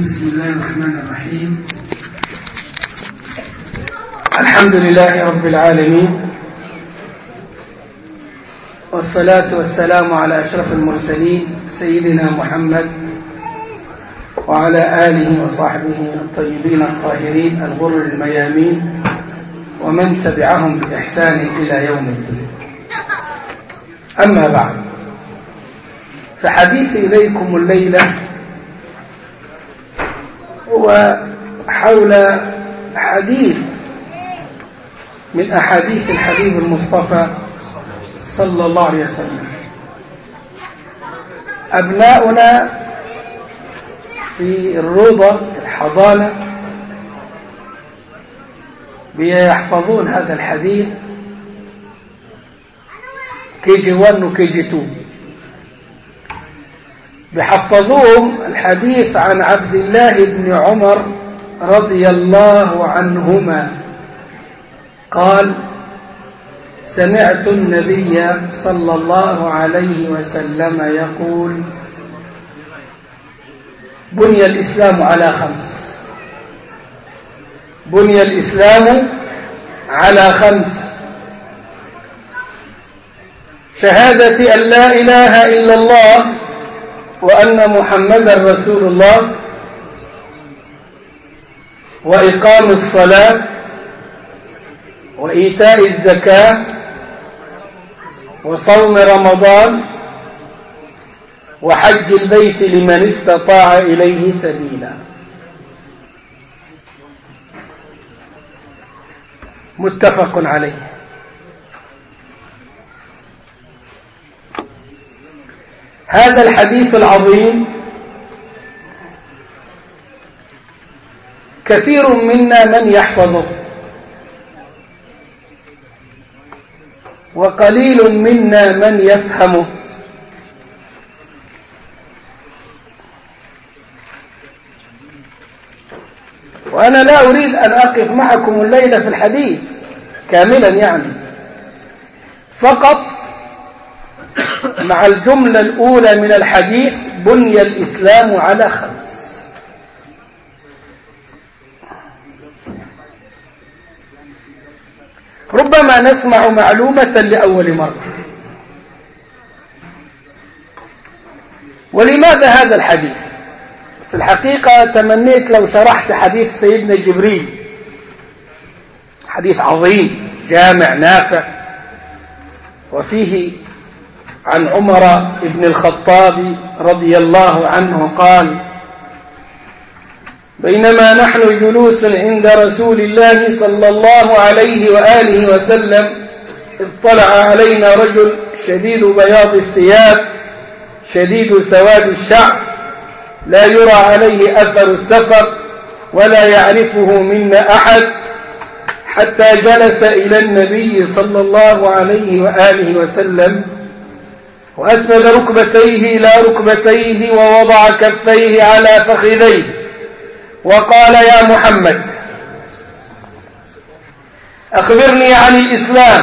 بسم الله الرحمن الرحيم الحمد لله رب العالمين والصلاة والسلام على أشرف المرسلين سيدنا محمد وعلى آله وصحبه الطيبين الطاهرين الغر الميامين ومن تبعهم بإحسان إلى يوم الدين أما بعد فحديثي إليكم الليلة هو حول حديث من أحاديث الحبيب المصطفى صلى الله عليه وسلم أبناؤنا في الروضة الحضانة بيحفظون هذا الحديث كي جي 1 وكي جي 2 بحفظوهم الحديث عن عبد الله بن عمر رضي الله عنهما قال سمعت النبي صلى الله عليه وسلم يقول بني الإسلام على خمس بني الإسلام على خمس شهادة أن لا إله إلا الله وأن محمدا رسول الله وإقام الصلاة وإيتاء الزكاة وصوم رمضان وحج البيت لمن استطاع إليه سبيلا متفق عليه هذا الحديث العظيم كثير منا من يحفظه وقليل منا من يفهمه وأنا لا أريد أن أقف معكم الليلة في الحديث كاملا يعني فقط مع الجملة الأولى من الحديث بني الإسلام على خمس ربما نسمع معلومة لأول مرة ولماذا هذا الحديث في الحقيقة تمنيت لو شرحت حديث سيدنا جبريل حديث عظيم جامع نافع وفيه عن عمر بن الخطاب رضي الله عنه قال بينما نحن جلوس عند رسول الله صلى الله عليه وآله وسلم اطلع علينا رجل شديد بياض الثياب شديد سواد الشعر لا يرى عليه أثر السفر ولا يعرفه منا أحد حتى جلس إلى النبي صلى الله عليه وآله وسلم وأسند ركبتيه إلى ركبتيه ووضع كفيه على فخذيه وقال يا محمد أخبرني عن الإسلام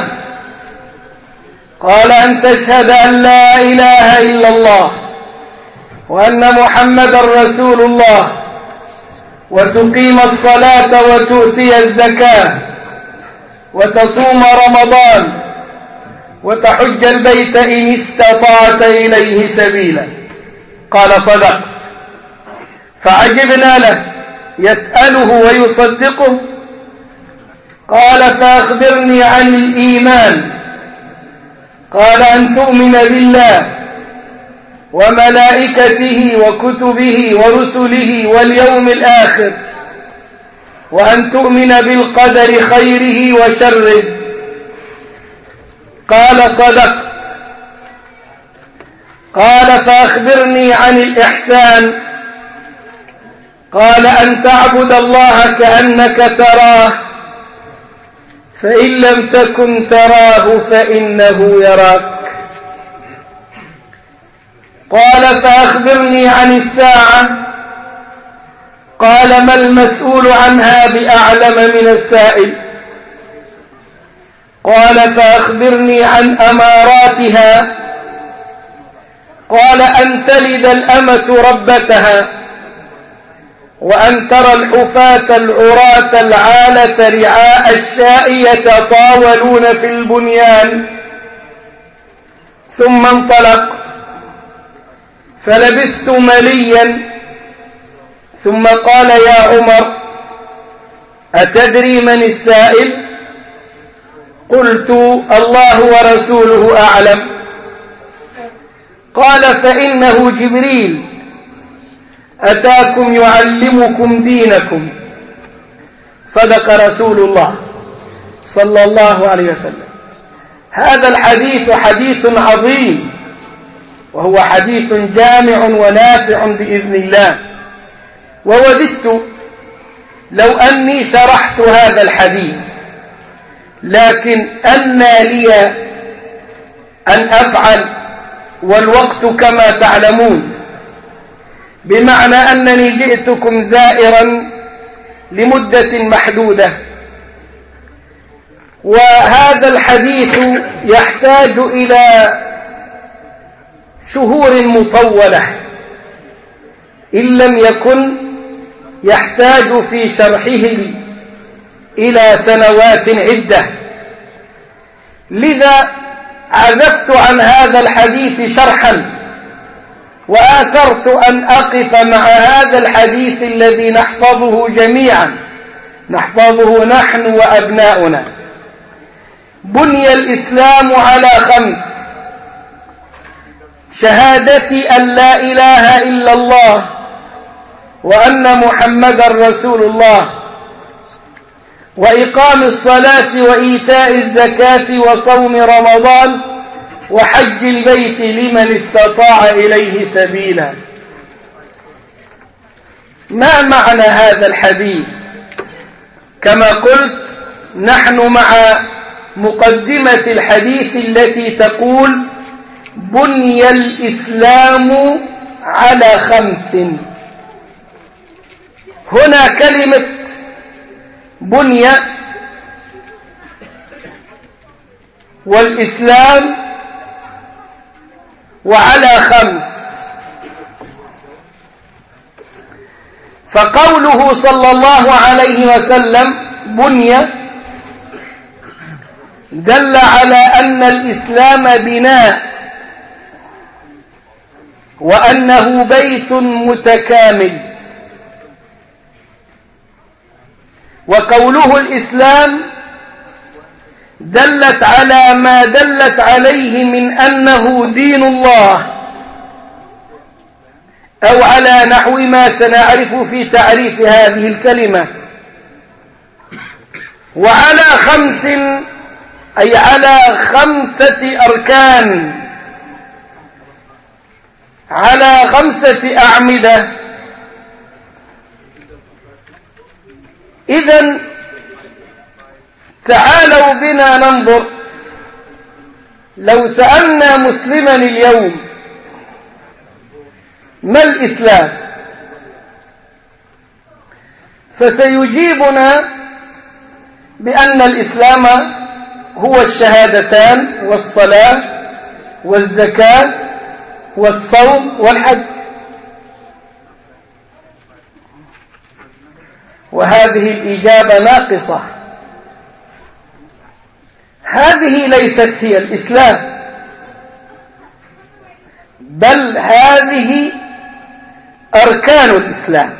قال أن تشهد أن لا إله إلا الله وأن محمد رسول الله وتقيم الصلاة وتؤتي الزكاة وتصوم رمضان وتحج البيت إن استطعت إليه سبيلا قال صدقت فعجبنا له يسأله ويصدقه قال فأخبرني عن الإيمان قال أن تؤمن بالله وملائكته وكتبه ورسله واليوم الآخر وأن تؤمن بالقدر خيره وشره قال صدقت قال فأخبرني عن الإحسان قال أن تعبد الله كأنك تراه فإن لم تكن تراه فإنه يراك قال فأخبرني عن الساعة قال ما المسؤول عنها بأعلم من السائل قال فأخبرني عن أماراتها قال أن تلد الأمة ربتها وأن ترى الحفاة العراة العالة رعاء الشاء يتطاولون في البنيان ثم انطلق فلبثت مليا ثم قال يا عمر أتدري من السائل قلت الله ورسوله أعلم قال فإنه جبريل أتاكم يعلمكم دينكم صدق رسول الله صلى الله عليه وسلم هذا الحديث حديث عظيم وهو حديث جامع ونافع بإذن الله ووددت لو أني شرحت هذا الحديث لكن أن لي أن أفعل والوقت كما تعلمون بمعنى أنني جئتكم زائرا لمدة محدودة وهذا الحديث يحتاج إلى شهور مطولة إن لم يكن يحتاج في شرحه إلى سنوات عدة لذا عزفت عن هذا الحديث شرحا وآثرت أن أقف مع هذا الحديث الذي نحفظه جميعا نحفظه نحن وأبناؤنا بني الإسلام على خمس شهادة أن لا إله إلا الله وأن محمدا رسول الله وإقام الصلاة وإيتاء الزكاة وصوم رمضان وحج البيت لمن استطاع إليه سبيلا ما معنى هذا الحديث كما قلت نحن مع مقدمة الحديث التي تقول بني الإسلام على خمس هنا كلمة بني والإسلام وعلى خمس فقوله صلى الله عليه وسلم بني دل على أن الإسلام بناء وأنه بيت متكامل وقوله الإسلام دلت على ما دلت عليه من أنه دين الله أو على نحو ما سنعرف في تعريف هذه الكلمة وعلى خمس أي على خمسة أركان على خمسة أعمدة إذن تعالوا بنا ننظر لو سألنا مسلما اليوم ما الإسلام فسيجيبنا بأن الإسلام هو الشهادتان والصلاة والزكاة والصوم والحج وهذه الإجابة ناقصة هذه ليست هي الإسلام بل هذه أركان الإسلام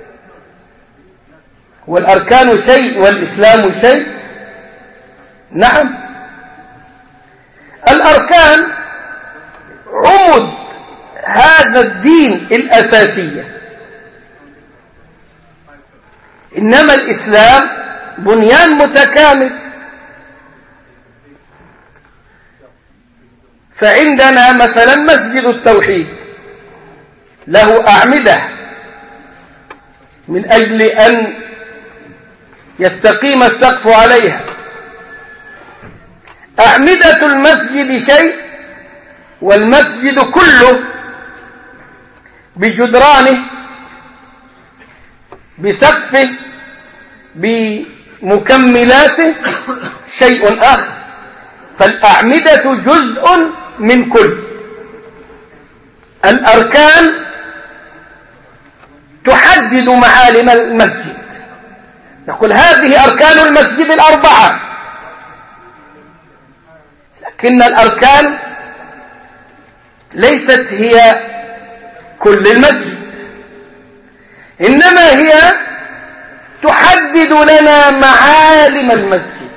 والأركان شيء والإسلام شيء نعم الأركان عمد هذا الدين الأساسية إنما الإسلام بنيان متكامل فعندنا مثلا مسجد التوحيد له أعمدة من أجل أن يستقيم السقف عليها أعمدة المسجد شيء والمسجد كله بجدرانه بسقفه بمكملاته شيء آخر فالأعمدة جزء من كل الأركان تحدد معالم المسجد يقول هذه أركان المسجد الأربعة لكن الأركان ليست هي كل المسجد إنما هي تحدد لنا معالم المسجد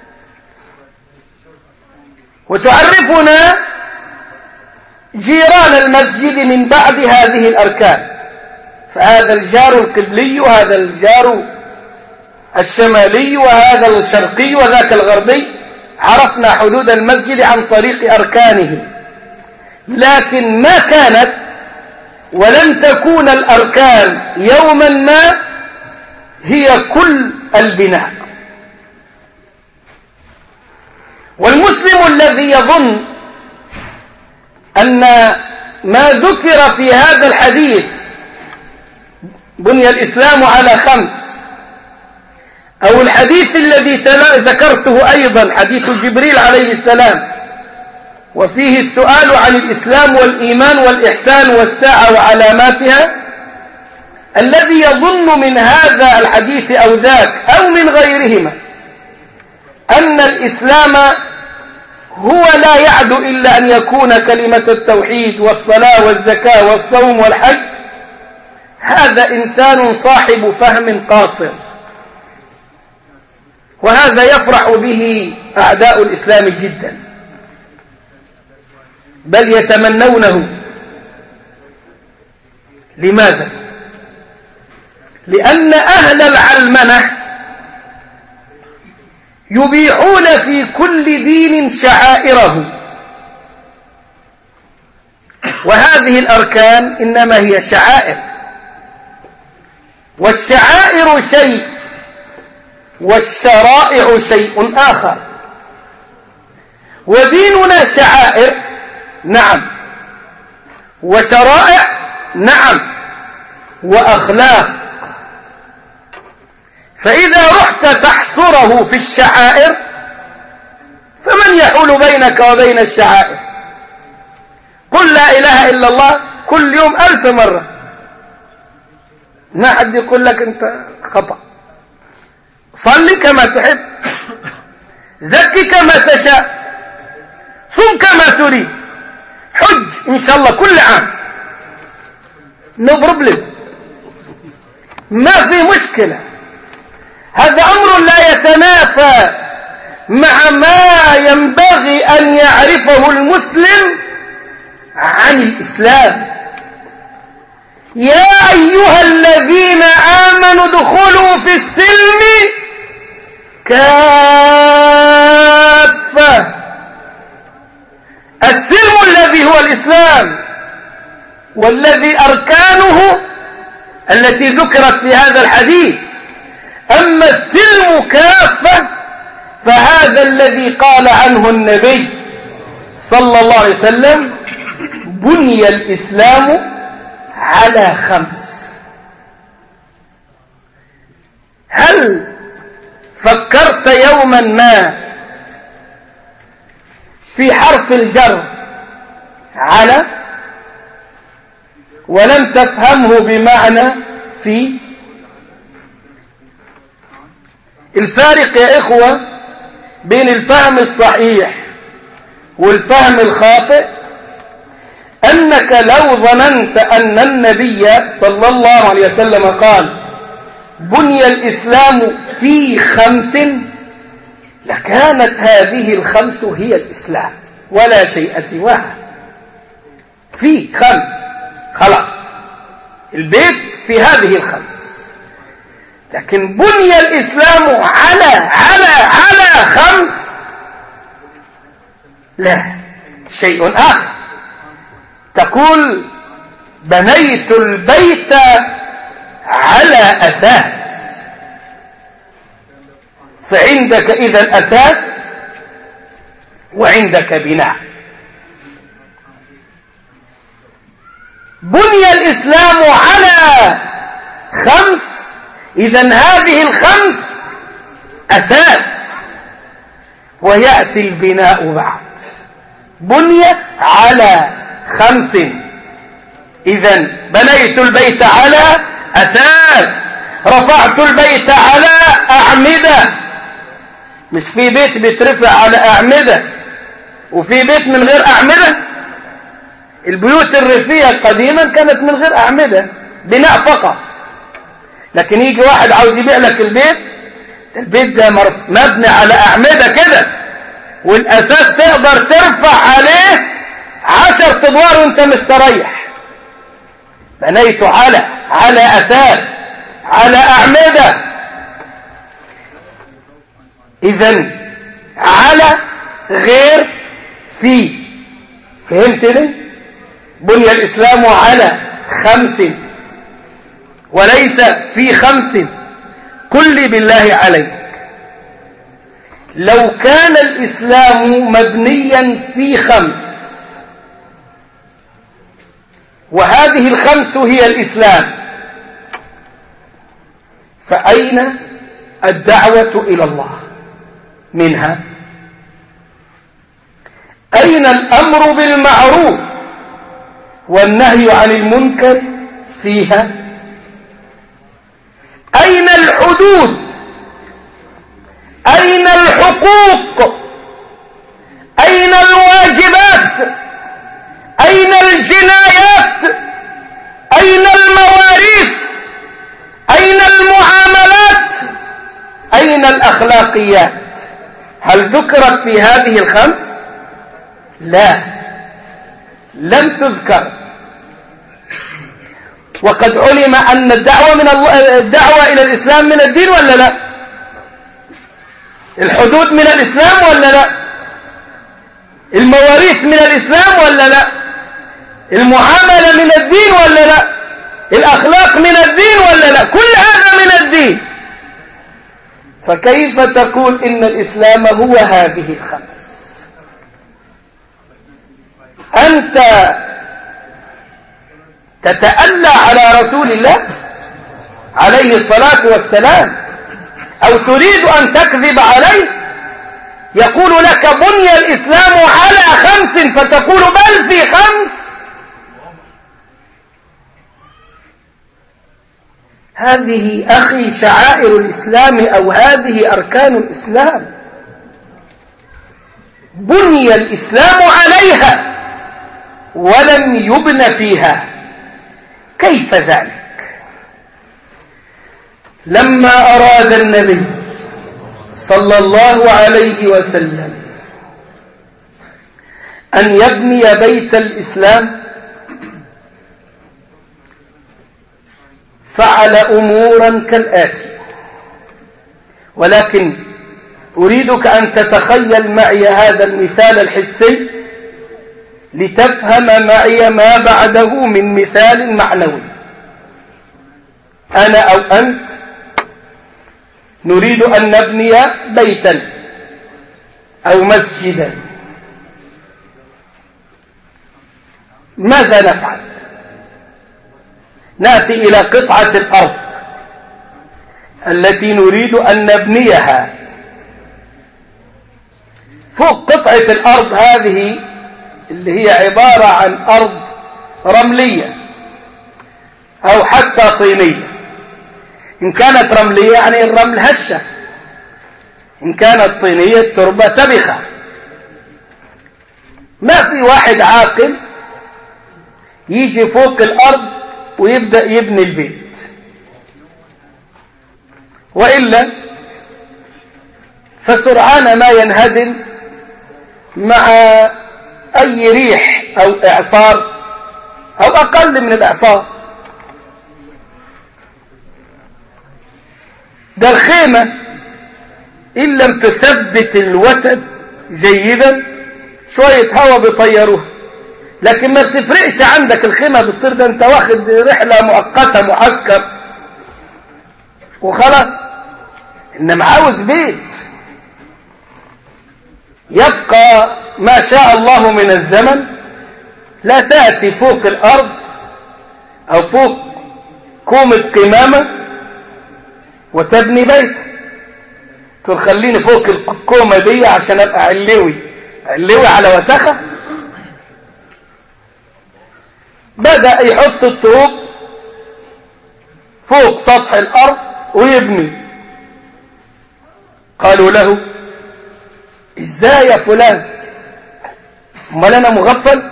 وتعرفنا جيران المسجد من بعد هذه الأركان فهذا الجار القبلي وهذا الجار الشمالي وهذا الشرقي وذاك الغربي عرفنا حدود المسجد عن طريق أركانه لكن ما كانت ولن تكون الأركان يوما ما هي كل البناء والمسلم الذي يظن أن ما ذكر في هذا الحديث بني الإسلام على خمس أو الحديث الذي ذكرته أيضا حديث جبريل عليه السلام وفيه السؤال عن الإسلام والإيمان والإحسان والساعة وعلاماتها الذي يظن من هذا الحديث أو ذاك أو من غيرهما أن الإسلام هو لا يعد إلا أن يكون كلمة التوحيد والصلاة والزكاة والصوم والحج هذا إنسان صاحب فهم قاصر وهذا يفرح به أعداء الإسلام جدا بل يتمنونه لماذا لأن أهل العلمنة يبيعون في كل دين شعائره وهذه الأركان إنما هي شعائر والشعائر شيء والشرائع شيء آخر وديننا شعائر نعم وشرائع نعم وأخلاق فإذا رحت تحصره في الشعائر فمن يحول بينك وبين الشعائر قل لا إله إلا الله كل يوم ألف مرة ما حد يقول لك أنت خطأ صلي كما تحب زكي كما تشاء صم كما تريد حج إن شاء الله كل عام نو بروبلم ما في مشكلة هذا أمر لا يتنافى مع ما ينبغي أن يعرفه المسلم عن الإسلام يا أيها الذين آمنوا دخلوا في السلم كافة السلم الذي هو الإسلام والذي أركانه التي ذكرت في هذا الحديث أما السلم كافة فهذا الذي قال عنه النبي صلى الله عليه وسلم بني الإسلام على خمس هل فكرت يوما ما في حرف الجر على ولم تفهمه بمعنى في الفارق يا إخوة بين الفهم الصحيح والفهم الخاطئ أنك لو ظننت أن النبي صلى الله عليه وسلم قال بني الإسلام في خمس لكانت هذه الخمس هي الإسلام ولا شيء سواها في خمس خلاص البيت في هذه الخمس لكن بني الإسلام على على على خمس لا شيء آخر تقول بنيت البيت على أساس فعندك إذا أساس وعندك بناء بني الإسلام على خمس إذا هذه الخمس أساس ويأتي البناء بعد بني على خمس إذا بنيت البيت على أساس رفعت البيت على أعمدة مش في بيت بيترفع على أعمدة وفي بيت من غير أعمدة البيوت الريفية قديما كانت من غير أعمدة بناء فقط لكن يجي واحد عاوز يبيع لك البيت البيت ده مبني على أعمدة كده والأساس تقدر ترفع عليه عشر ادوار وانت مستريح بنيت على على أساس على أعمدة إذا على غير في فهمتني بني الإسلام على خمس وليس في خمس كل بالله عليك لو كان الإسلام مبنيا في خمس وهذه الخمس هي الإسلام فأين الدعوة إلى الله منها أين الأمر بالمعروف والنهي عن المنكر فيها أين الحدود أين الحقوق أين الواجبات أين الجنايات أين المواريث أين المعاملات أين الأخلاقيات هل ذكرت في هذه الخمس لا لم تذكر وقد علم أن الدعوة, من الدعوة إلى الإسلام من الدين ولا لا الحدود من الإسلام ولا لا المواريث من الإسلام ولا لا المعاملة من الدين ولا لا الأخلاق من الدين ولا لا كل هذا من الدين فكيف تقول إن الإسلام هو هذه الخمس أنت تتألى على رسول الله عليه الصلاة والسلام أو تريد أن تكذب عليه يقول لك بني الإسلام على خمس فتقول بل في خمس هذه أخي شعائر الإسلام أو هذه أركان الإسلام بني الإسلام عليها ولم يبن فيها كيف ذلك لما أراد النبي صلى الله عليه وسلم أن يبني بيت الإسلام فعل أمورا كالآتي ولكن أريدك أن تتخيل معي هذا المثال الحسي لتفهم معي ما بعده من مثال معنوي أنا أو أنت نريد أن نبني بيتا أو مسجدا ماذا نفعل نأتي إلى قطعة الأرض التي نريد أن نبنيها فوق قطعة الأرض هذه اللي هي عبارة عن أرض رملية أو حتى طينية إن كانت رملية يعني الرمل هشة إن كانت طينية التربة سبخة ما في واحد عاقل يجي فوق الأرض ويبدأ يبني البيت وإلا فسرعان ما ينهدم مع أي ريح أو إعصار أو أقل من الإعصار ده الخيمة إن لم تثبت الوتد جيدا شوية هواء بيطيروها لكن ما بتفرقش عندك الخيمة بتطير ده انت واخد رحلة مؤقتة معسكر وخلاص انما عاوز بيت يبقى ما شاء الله من الزمن لا تأتي فوق الأرض أو فوق كومة قمامة وتبني بيت تقول خليني فوق الكومة دي عشان أبقى علوي علوي على وسخة بدأ يحط الطوب فوق سطح الأرض ويبني قالوا له ازاي يا فلان امال انا مغفل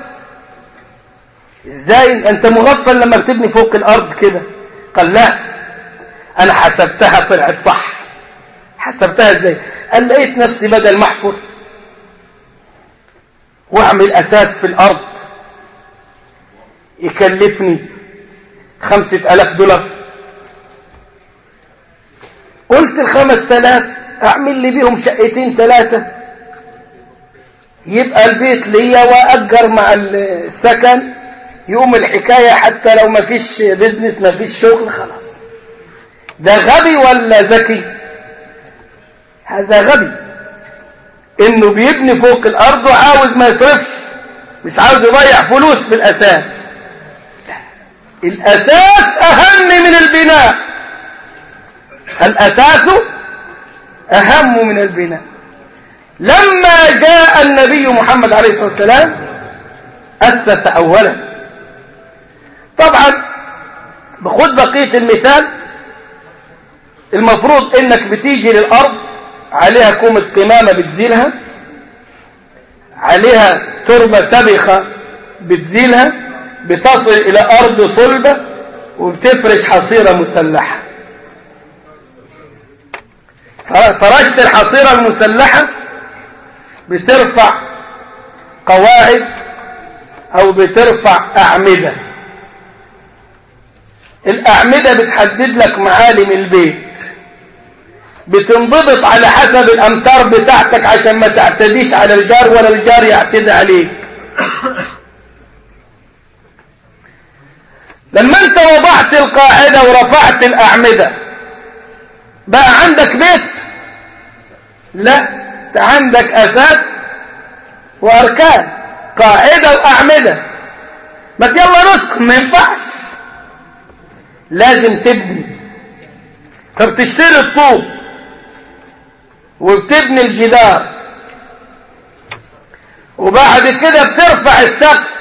ازاي انت مغفل لما بتبني فوق الارض كده قال لا انا حسبتها طلعت صح حسبتها ازاي قال لقيت نفسي بدل ما احفر واعمل اساس في الارض يكلفني خمسة الاف دولار قلت الخمس تلاف اعمل لي بيهم شقتين ثلاثة يبقى البيت ليا واجر مع السكن يقوم الحكاية حتى لو ما فيش بيزنس ما فيش شغل خلاص ده غبي ولا ذكي هذا غبي انه بيبني فوق الارض وعاوز ما يصرفش مش عاوز يضيع فلوس في الاساس لا. الاساس اهم من البناء الاساس اهم من البناء لما جاء النبي محمد عليه الصلاة والسلام أسس أولا طبعا بخد بقية المثال المفروض انك بتيجي للأرض عليها كومة قمامة بتزيلها عليها تربة سبخة بتزيلها بتصل إلى أرض صلبة وبتفرش حصيرة مسلحة فرشت الحصيرة المسلحة بترفع قواعد أو بترفع أعمدة الأعمدة بتحدد لك معالم البيت بتنضبط على حسب الأمتار بتاعتك عشان ما تعتديش على الجار ولا الجار يعتدي عليك لما انت وضعت القاعدة ورفعت الأعمدة بقى عندك بيت لا انت عندك أساس وأركان قاعدة وأعمدة ما يلا نسكن ما ينفعش لازم تبني فبتشتري الطوب وبتبني الجدار وبعد كده بترفع السقف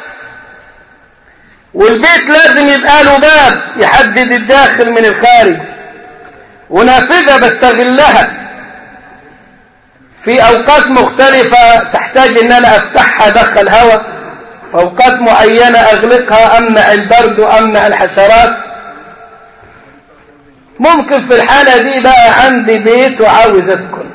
والبيت لازم يبقى له باب يحدد الداخل من الخارج ونافذة بستغلها في أوقات مختلفة تحتاج أن أنا أفتحها أدخل هواء في أوقات معينة أغلقها أمنع البرد وأمنع الحشرات ممكن في الحالة دي بقى عندي بيت وعاوز أسكن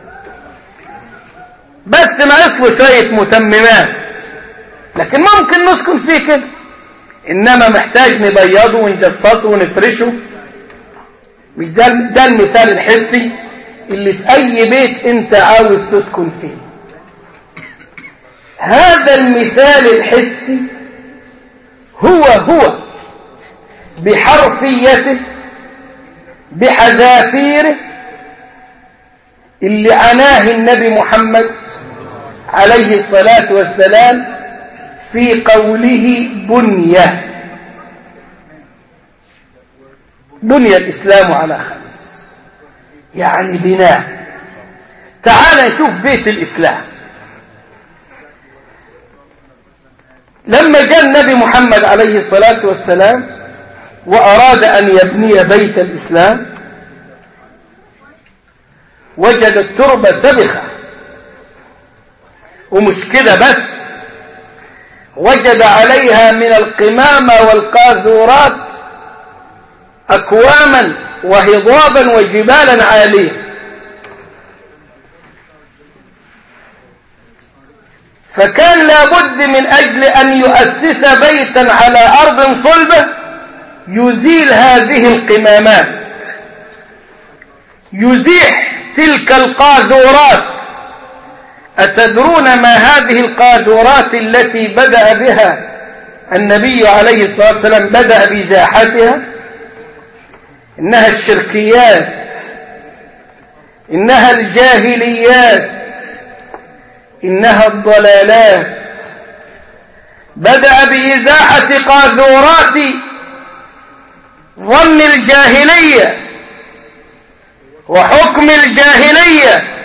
بس ناقص له شوية متممات لكن ممكن نسكن فيه كده إنما محتاج نبيضه ونجصصه ونفرشه مش ده, ده المثال الحسي اللي في أي بيت أنت عاوز تسكن فيه هذا المثال الحسي هو هو بحرفيته بحذافيره اللي عناه النبي محمد عليه الصلاة والسلام في قوله بنية بني الإسلام على خمس يعني بناء تعال نشوف بيت الإسلام لما جاء النبي محمد عليه الصلاة والسلام وأراد أن يبني بيت الإسلام وجد التربة سبخة ومش كده بس وجد عليها من القمامة والقاذورات أكواما وهضابا وجبالا عالية فكان لابد من أجل أن يؤسس بيتا على أرض صلبة يزيل هذه القمامات يزيح تلك القاذورات أتدرون ما هذه القاذورات التي بدأ بها النبي عليه الصلاة والسلام بدأ بإزاحتها إنها الشركيات إنها الجاهليات إنها الضلالات بدأ بإزاحة قاذورات ظن الجاهلية وحكم الجاهلية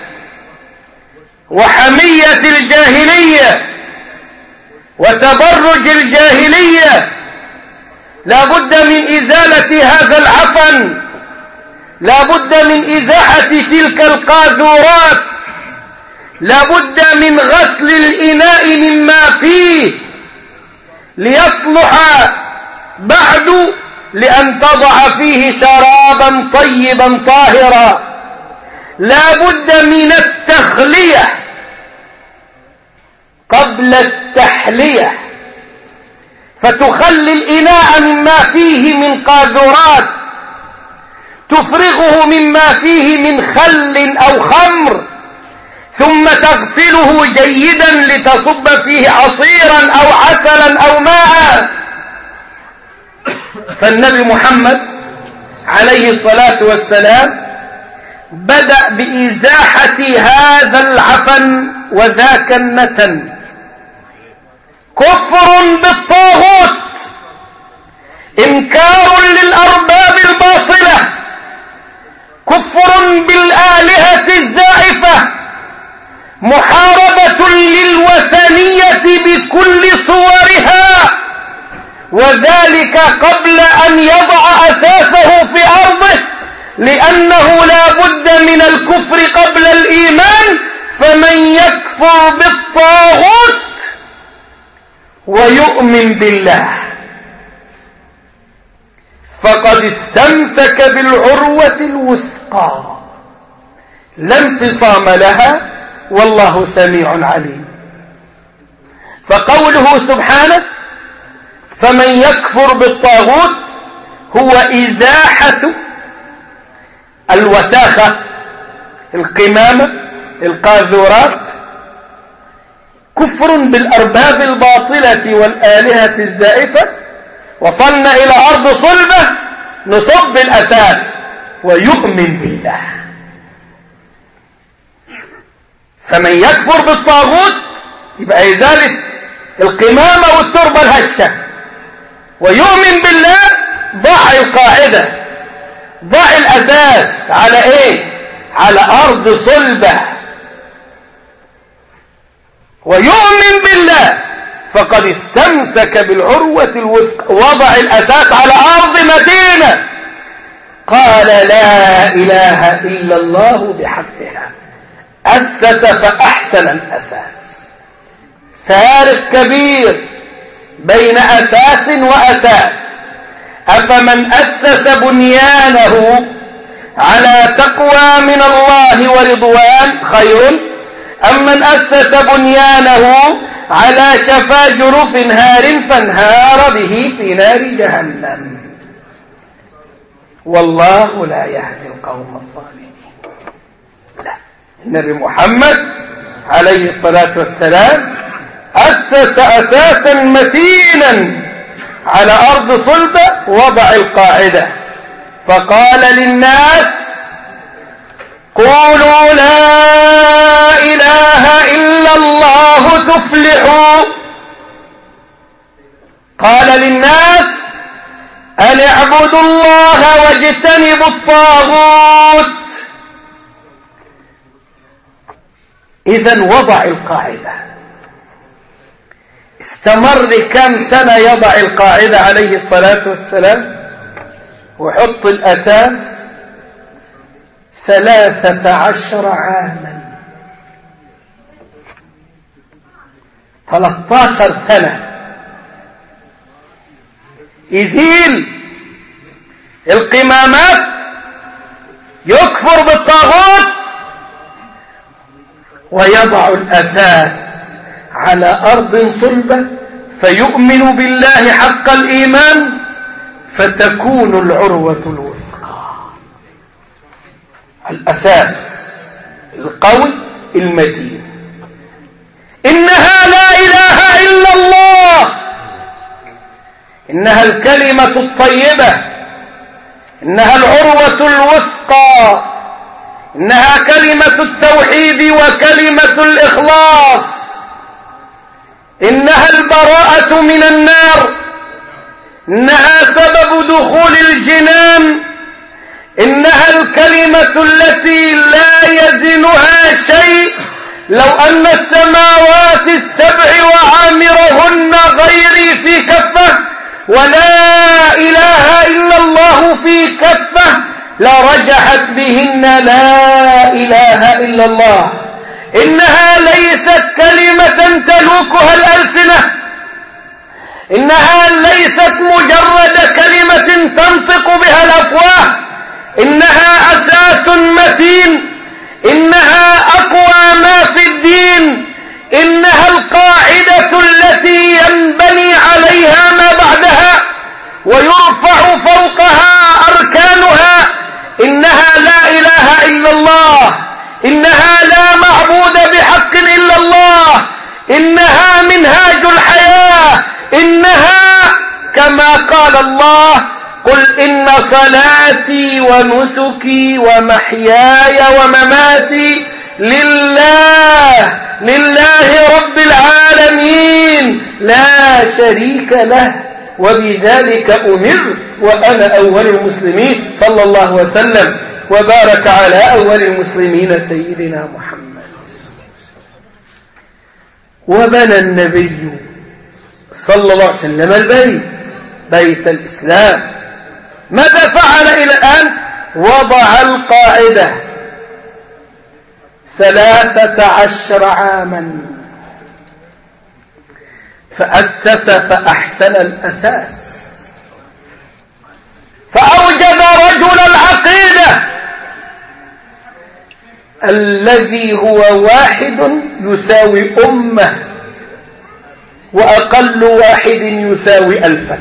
وحمية الجاهلية وتبرج الجاهلية لا بد من إزالة هذا العفن لا بد من إزاحة تلك القاذورات لا بد من غسل الإناء مما فيه ليصلح بعد لأن تضع فيه شرابا طيبا طاهرا لا بد من التخلية قبل التحلية فتخلي الإناء مما فيه من قاذورات تفرغه مما فيه من خل أو خمر ثم تغسله جيدا لتصب فيه عصيرا أو عسلا أو ماء فالنبي محمد عليه الصلاة والسلام بدأ بإزاحة هذا العفن وذاك النتن كفر بالطاغوت إنكار للأرباب الباطلة كفر بالآلهة الزائفة محاربة للوثنية بكل صورها وذلك قبل أن يضع أساسه في أرضه لأنه لا بد من الكفر قبل الإيمان فمن يكفر بالطاغوت ويؤمن بالله فقد استمسك بالعروة الوثقى لا انفصام لها والله سميع عليم فقوله سبحانه فمن يكفر بالطاغوت هو إزاحة الوساخة القمامة القاذورات كفر بالأرباب الباطلة والآلهة الزائفة وصلنا إلى أرض صلبة نصب الأساس ويؤمن بالله فمن يكفر بالطاغوت يبقى إزالة القمامة والتربة الهشة ويؤمن بالله ضع القاعدة ضع الأساس على إيه على أرض صلبة ويؤمن بالله فقد استمسك بالعروة الوثقى وضع الأساس على أرض مدينة قال لا إله إلا الله بحقها أسس فأحسن الأساس فارق كبير بين أساس وأساس أفمن أسس بنيانه على تقوى من الله ورضوان خير أم من أسس بنيانه على شفا جرف هار فانهار به في نار جهنم والله لا يهدي القوم الظالمين لا النبي محمد عليه الصلاة والسلام أسس أساسا متينا على أرض صلبة وضع القاعدة فقال للناس قولوا لا إله إلا الله تفلحوا قال للناس أن اعبدوا الله واجتنبوا الطاغوت إذا وضع القاعدة استمر كم سنة يضع القاعدة عليه الصلاة والسلام وحط الأساس ثلاثة عشر عاما ثلاثة سنة يزيل القمامات يكفر بالطاغوت ويضع الأساس على أرض صلبة فيؤمن بالله حق الإيمان فتكون العروة الوثقى الأساس القوي المتين إنها لا إله إلا الله إنها الكلمة الطيبة إنها العروة الوثقى إنها كلمة التوحيد وكلمة الإخلاص إنها البراءة من النار إنها سبب دخول الجنان إنها الكلمة التي لا يزنها شيء لو أن السماوات السبع وعامرهن غيري في كفة ولا إله إلا الله في كفة لرجحت بهن لا إله إلا الله إنها ليست كلمة تلوكها الألسنة إنها ليست مجرد كلمة تنطق بها الأفواه إنها أساس متين إنها أقوى ما في الدين إنها القاعدة التي ينبني عليها ما بعدها ويرفع فوقها أركانها إنها لا إله إلا الله إنها لا معبود بحق إلا الله إنها منهاج الحياة إنها كما قال الله قل إن صلاتي ونسكي ومحياي ومماتي لله لله رب العالمين لا شريك له وبذلك أمرت وأنا أول المسلمين صلى الله وسلم وبارك على أول المسلمين سيدنا محمد وبنى النبي صلى الله عليه وسلم البيت بيت الإسلام ماذا فعل إلى الآن وضع القاعدة ثلاثة عشر عاما فأسس فأحسن الأساس فأوجد رجل العقيدة الذي هو واحد يساوي أمة وأقل واحد يساوي ألفا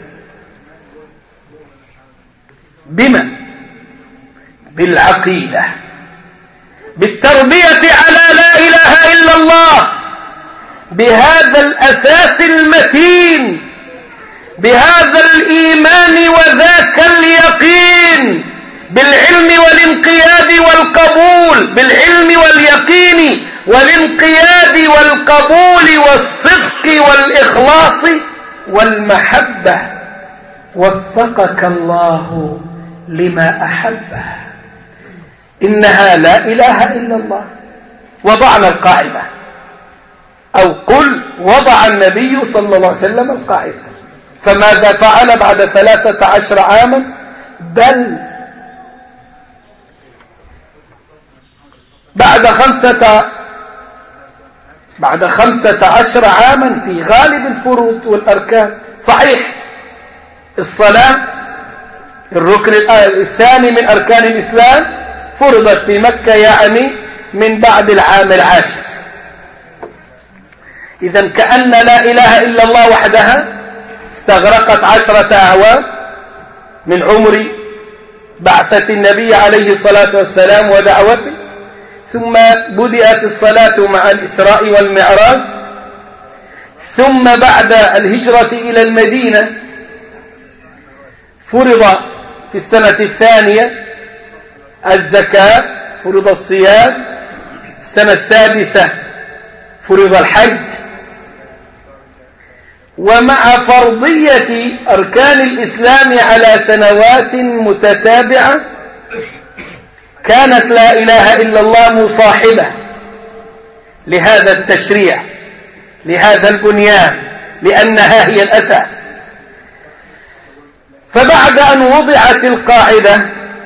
بما بالعقيدة بالتربية على لا إله إلا الله بهذا الأساس المتين بهذا الإيمان وذاك اليقين بالعلم والانقياد والقبول بالعلم واليقين والانقياد والقبول والصدق والإخلاص والمحبة وفقك الله لما أحبه إنها لا إله إلا الله وضعنا القاعدة أو قل وضع النبي صلى الله عليه وسلم القاعدة فماذا فعل بعد ثلاثة عشر عاما بل بعد خمسة بعد خمسة عشر عاما في غالب الفروض والأركان صحيح الصلاة الركن الثاني من أركان الإسلام فرضت في مكة يعني من بعد العام العاشر إذا كأن لا إله إلا الله وحدها استغرقت عشرة أعوام من عمر بعثة النبي عليه الصلاة والسلام ودعوته ثم بدأت الصلاة مع الإسراء والمعراج ثم بعد الهجرة إلى المدينة فرض في السنة الثانية الزكاة فرض الصيام السنة السادسة فرض الحج ومع فرضية أركان الإسلام على سنوات متتابعة كانت لا إله إلا الله مصاحبة لهذا التشريع لهذا البنيان لأنها هي الأساس فبعد أن وضعت القاعدة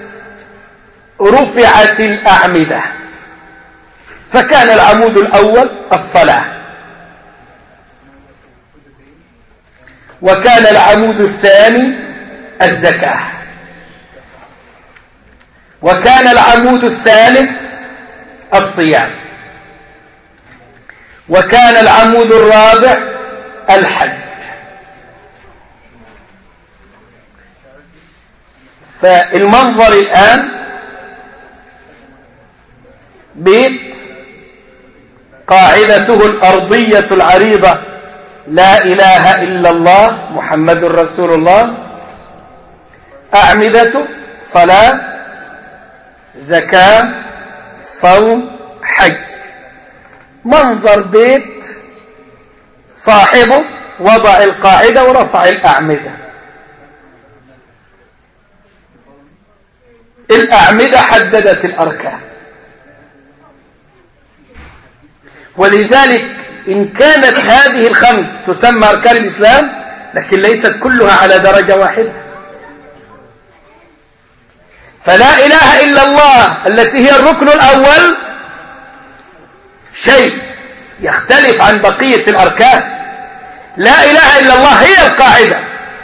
رفعت الأعمدة فكان العمود الأول الصلاة وكان العمود الثاني الزكاة وكان العمود الثالث الصيام وكان العمود الرابع الحج فالمنظر الآن بيت قاعدته الأرضية العريضة لا إله إلا الله محمد رسول الله أعمدته صلاة زكاة صوم حج منظر بيت صاحبه وضع القاعدة ورفع الأعمدة الأعمدة حددت الأركان ولذلك إن كانت هذه الخمس تسمى أركان الإسلام لكن ليست كلها على درجة واحدة فلا إله إلا الله التي هي الركن الأول شيء يختلف عن بقية الأركان لا إله إلا الله هي القاعدة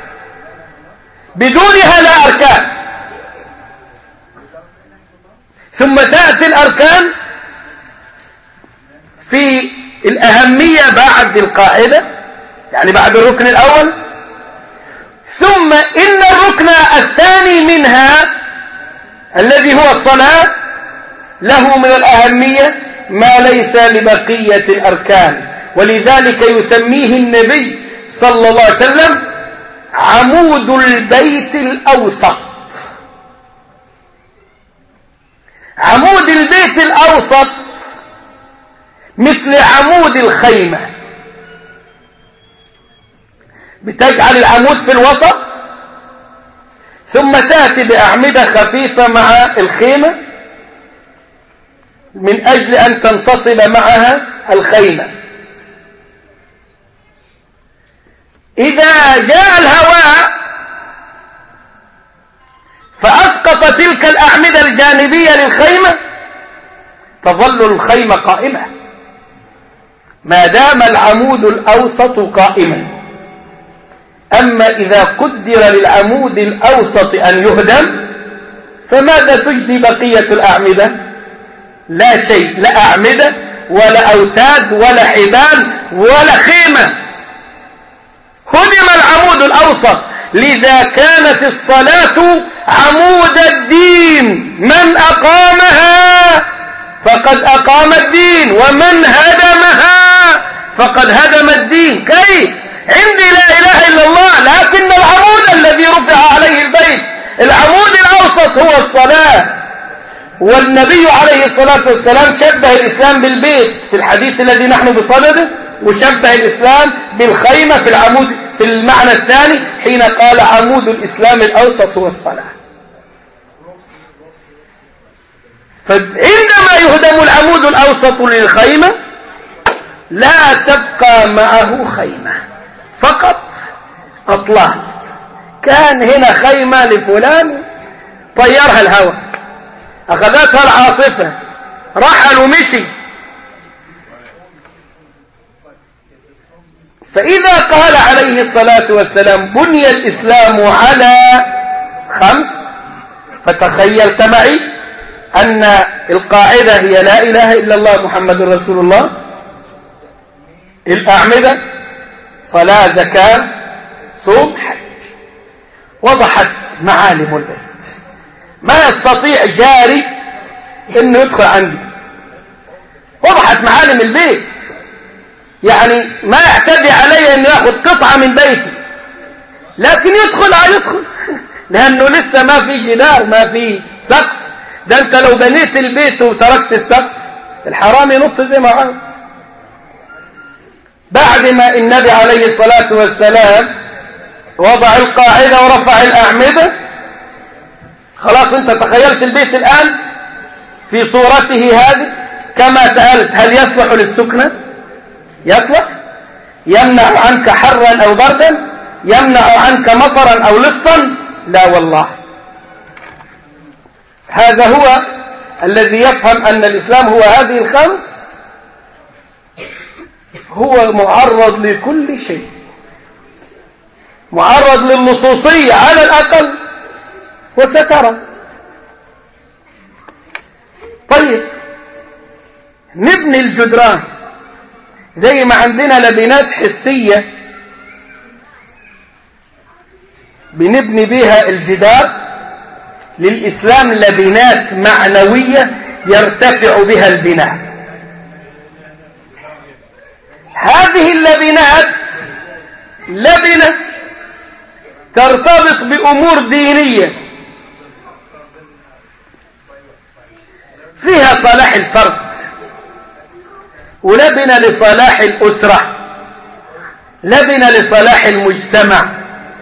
بدونها لا أركان ثم تأتي الأركان في الأهمية بعد القاعدة يعني بعد الركن الأول ثم إن الركن الثاني منها الذي هو الصلاة له من الأهمية ما ليس لبقية الأركان ولذلك يسميه النبي صلى الله عليه وسلم عمود البيت الأوسط عمود البيت الأوسط مثل عمود الخيمة بتجعل العمود في الوسط ثم تأتي بأعمدة خفيفة مع الخيمة من أجل أن تنتصب معها الخيمة إذا جاء الهواء فأسقط تلك الأعمدة الجانبية للخيمة تظل الخيمة قائمة ما دام العمود الأوسط قائما أما إذا قدر للعمود الأوسط أن يهدم فماذا تجدي بقية الأعمدة لا شيء لا أعمدة ولا أوتاد ولا حبال ولا خيمة هدم العمود الأوسط لذا كانت الصلاة عمود الدين من أقامها فقد أقام الدين ومن هدمها فقد هدم الدين كيف عندي لا إله إلا الله لكن العمود الذي رفع عليه البيت العمود الأوسط هو الصلاة والنبي عليه الصلاة والسلام شبه الإسلام بالبيت في الحديث الذي نحن بصدده وشبه الإسلام بالخيمة في العمود في المعنى الثاني حين قال عمود الإسلام الأوسط هو الصلاة فعندما يهدم العمود الأوسط للخيمة لا تبقى معه خيمة فقط أطلال كان هنا خيمة لفلان طيرها الهواء أخذتها العاصفة رحل ومشي فإذا قال عليه الصلاة والسلام بني الإسلام على خمس فتخيلت معي أن القاعدة هي لا إله إلا الله محمد رسول الله الأعمدة صلاة زكاة صوم حج وضحت معالم البيت ما يستطيع جاري انه يدخل عندي وضحت معالم البيت يعني ما يعتدي علي انه ياخذ قطعة من بيتي لكن يدخل اه يدخل لانه لسه ما في جدار ما في سقف ده انت لو بنيت البيت وتركت السقف الحرام ينط زي ما عاوز بعد ما النبي عليه الصلاة والسلام وضع القاعدة ورفع الأعمدة خلاص انت تخيلت البيت الآن في صورته هذه كما سألت هل يصلح للسكنة يصلح يمنع عنك حرا أو بردا يمنع عنك مطرا أو لصا لا والله هذا هو الذي يفهم أن الإسلام هو هذه الخمس هو معرض لكل شيء معرض للنصوصية على الأقل وسترى طيب نبني الجدران زي ما عندنا لبنات حسية بنبني بها الجدار للإسلام لبنات معنوية يرتفع بها البناء هذه اللبنات لبنة ترتبط بأمور دينية فيها صلاح الفرد ولبنة لصلاح الأسرة لبنة لصلاح المجتمع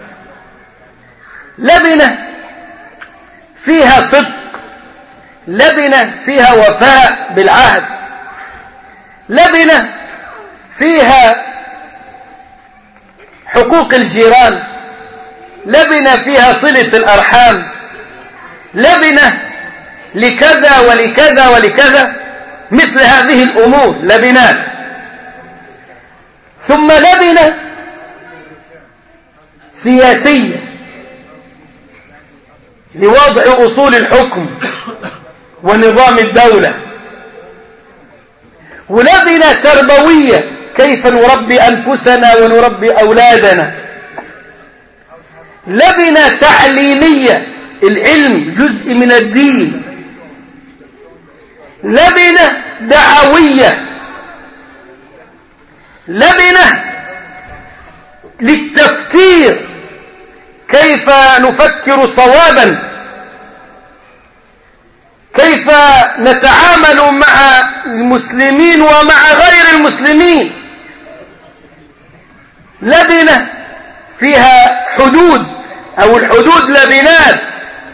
لبنة فيها صدق لبنة فيها وفاء بالعهد لبنة فيها حقوق الجيران لبنة فيها صلة الأرحام لبنة لكذا ولكذا ولكذا مثل هذه الأمور لبنات ثم لبنة سياسية لوضع أصول الحكم ونظام الدولة ولبنة تربوية كيف نربي أنفسنا ونربي أولادنا لبنة تعليمية العلم جزء من الدين لبنة دعوية لبنة للتفكير كيف نفكر صوابا كيف نتعامل مع المسلمين ومع غير المسلمين لبنة فيها حدود أو الحدود لبنات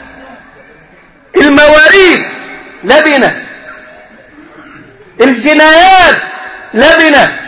المواريث لبنة الجنايات لبنة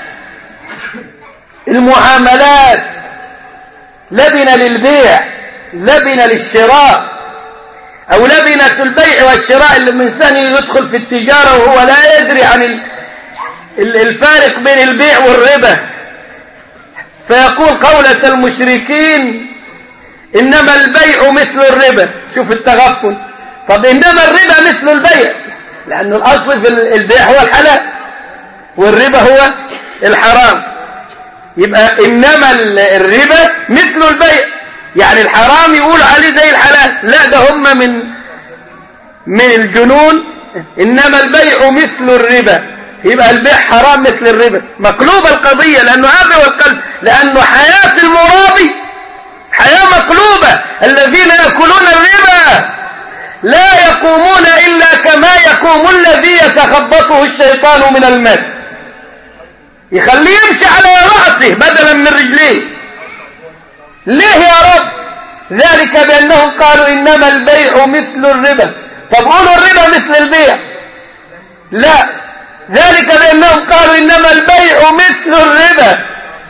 المعاملات لبنة للبيع لبنة للشراء أو لبنة البيع والشراء اللي الإنسان يدخل في التجارة وهو لا يدري عن الفارق بين البيع والربا فيقول قولة المشركين إنما البيع مثل الربا شوف التغفل طب إنما الربا مثل البيع لأنه الأصل في البيع هو الحلال والربا هو الحرام يبقى إنما الربا مثل البيع يعني الحرام يقول عليه زي الحلال لا ده هم من من الجنون إنما البيع مثل الربا يبقى البيع حرام مثل الربا مقلوبة القضية لأنه هذا هو القلب لأنه حياة المرابي حياة مقلوبة الذين يأكلون الربا لا يقومون إلا كما يقوم الذي يتخبطه الشيطان من المس يخليه يمشي على رأسه بدلا من رجليه ليه يا رب ذلك بأنهم قالوا إنما البيع مثل الربا طب قولوا الربا مثل البيع لا ذلك بأنهم قالوا إنما البيع مثل الربا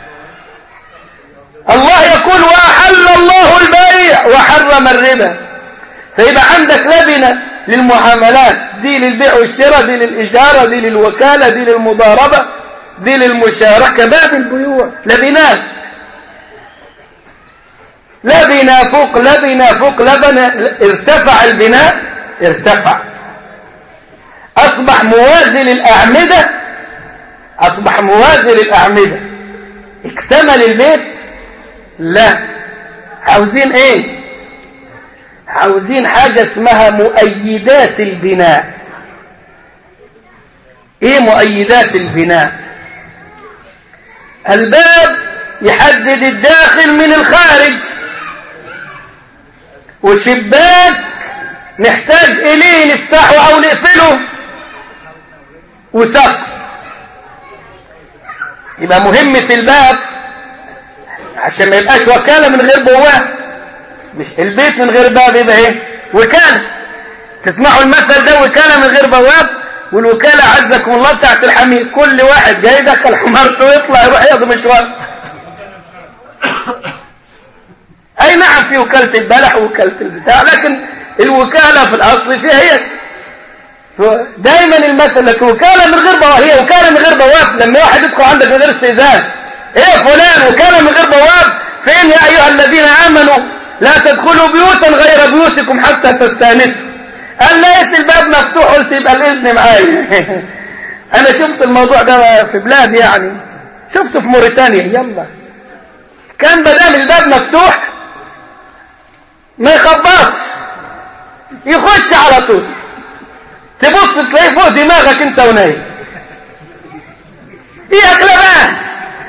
الله يقول وأحل الله البيع وحرم الربا فيبقى عندك لبنة للمعاملات دي للبيع والشراء دي للإجارة دي للوكالة دي للمضاربة دي للمشاركة باب البيوع لبنات لبنة فوق لبنة فوق لبنة ارتفع البناء ارتفع أصبح موازي للأعمدة أصبح موازي للأعمدة اكتمل البيت لا عاوزين ايه عاوزين حاجة اسمها مؤيدات البناء ايه مؤيدات البناء الباب يحدد الداخل من الخارج وشباك نحتاج اليه نفتحه او نقفله وسقف يبقى مهمة الباب عشان ما يبقاش وكالة من غير بواب مش البيت من غير باب يبقى ايه وكالة تسمعوا المثل ده وكالة من غير بواب والوكالة عزكم الله بتاعت الحمير كل واحد جاي يدخل حمارته ويطلع يروح ياخد مشوار اي نعم في وكالة البلح ووكالة البتاع لكن الوكالة في الاصل فيها هي دايما المثل لك وكالة من غير بواب هي وكالة من غير بواب لما واحد يدخل عندك من غير استئذان ايه فلان وكالة من غير بواب فين يا ايها الذين امنوا لا تدخلوا بيوتا غير بيوتكم حتى تستانسوا قال لقيت الباب مفتوح قلت يبقى الاذن معايا انا شفت الموضوع ده في بلاد يعني شفته في موريتانيا يلا كان بدام الباب مفتوح ما يخبطش يخش على طول تبص تلاقيه فوق دماغك انت ونايم ايه اقلباس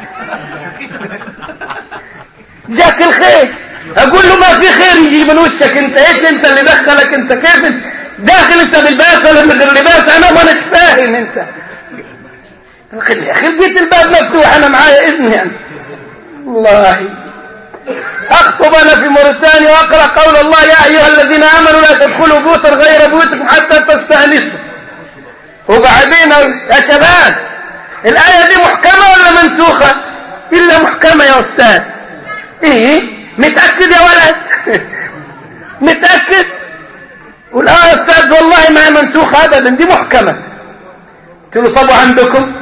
جاك الخير اقول له ما في خير يجي من وشك انت ايش انت اللي دخلك انت كيف انت داخل انت بالباس ولا من غير لباس انا ما اناش فاهم انت يا اخي لقيت الباب مفتوح انا معايا اذن يعني والله اخطب انا في موريتانيا واقرا قول الله يا ايها الذين امنوا لا تدخلوا بيوتا غير بيوتكم حتى تستانسوا وبعدين يا شباب الايه دي محكمه ولا منسوخه الا محكمه يا استاذ ايه متأكد يا ولد متأكد قول اه يا استاذ والله ما هي منسوخة ابدا دي محكمة قلت له طب وعندكم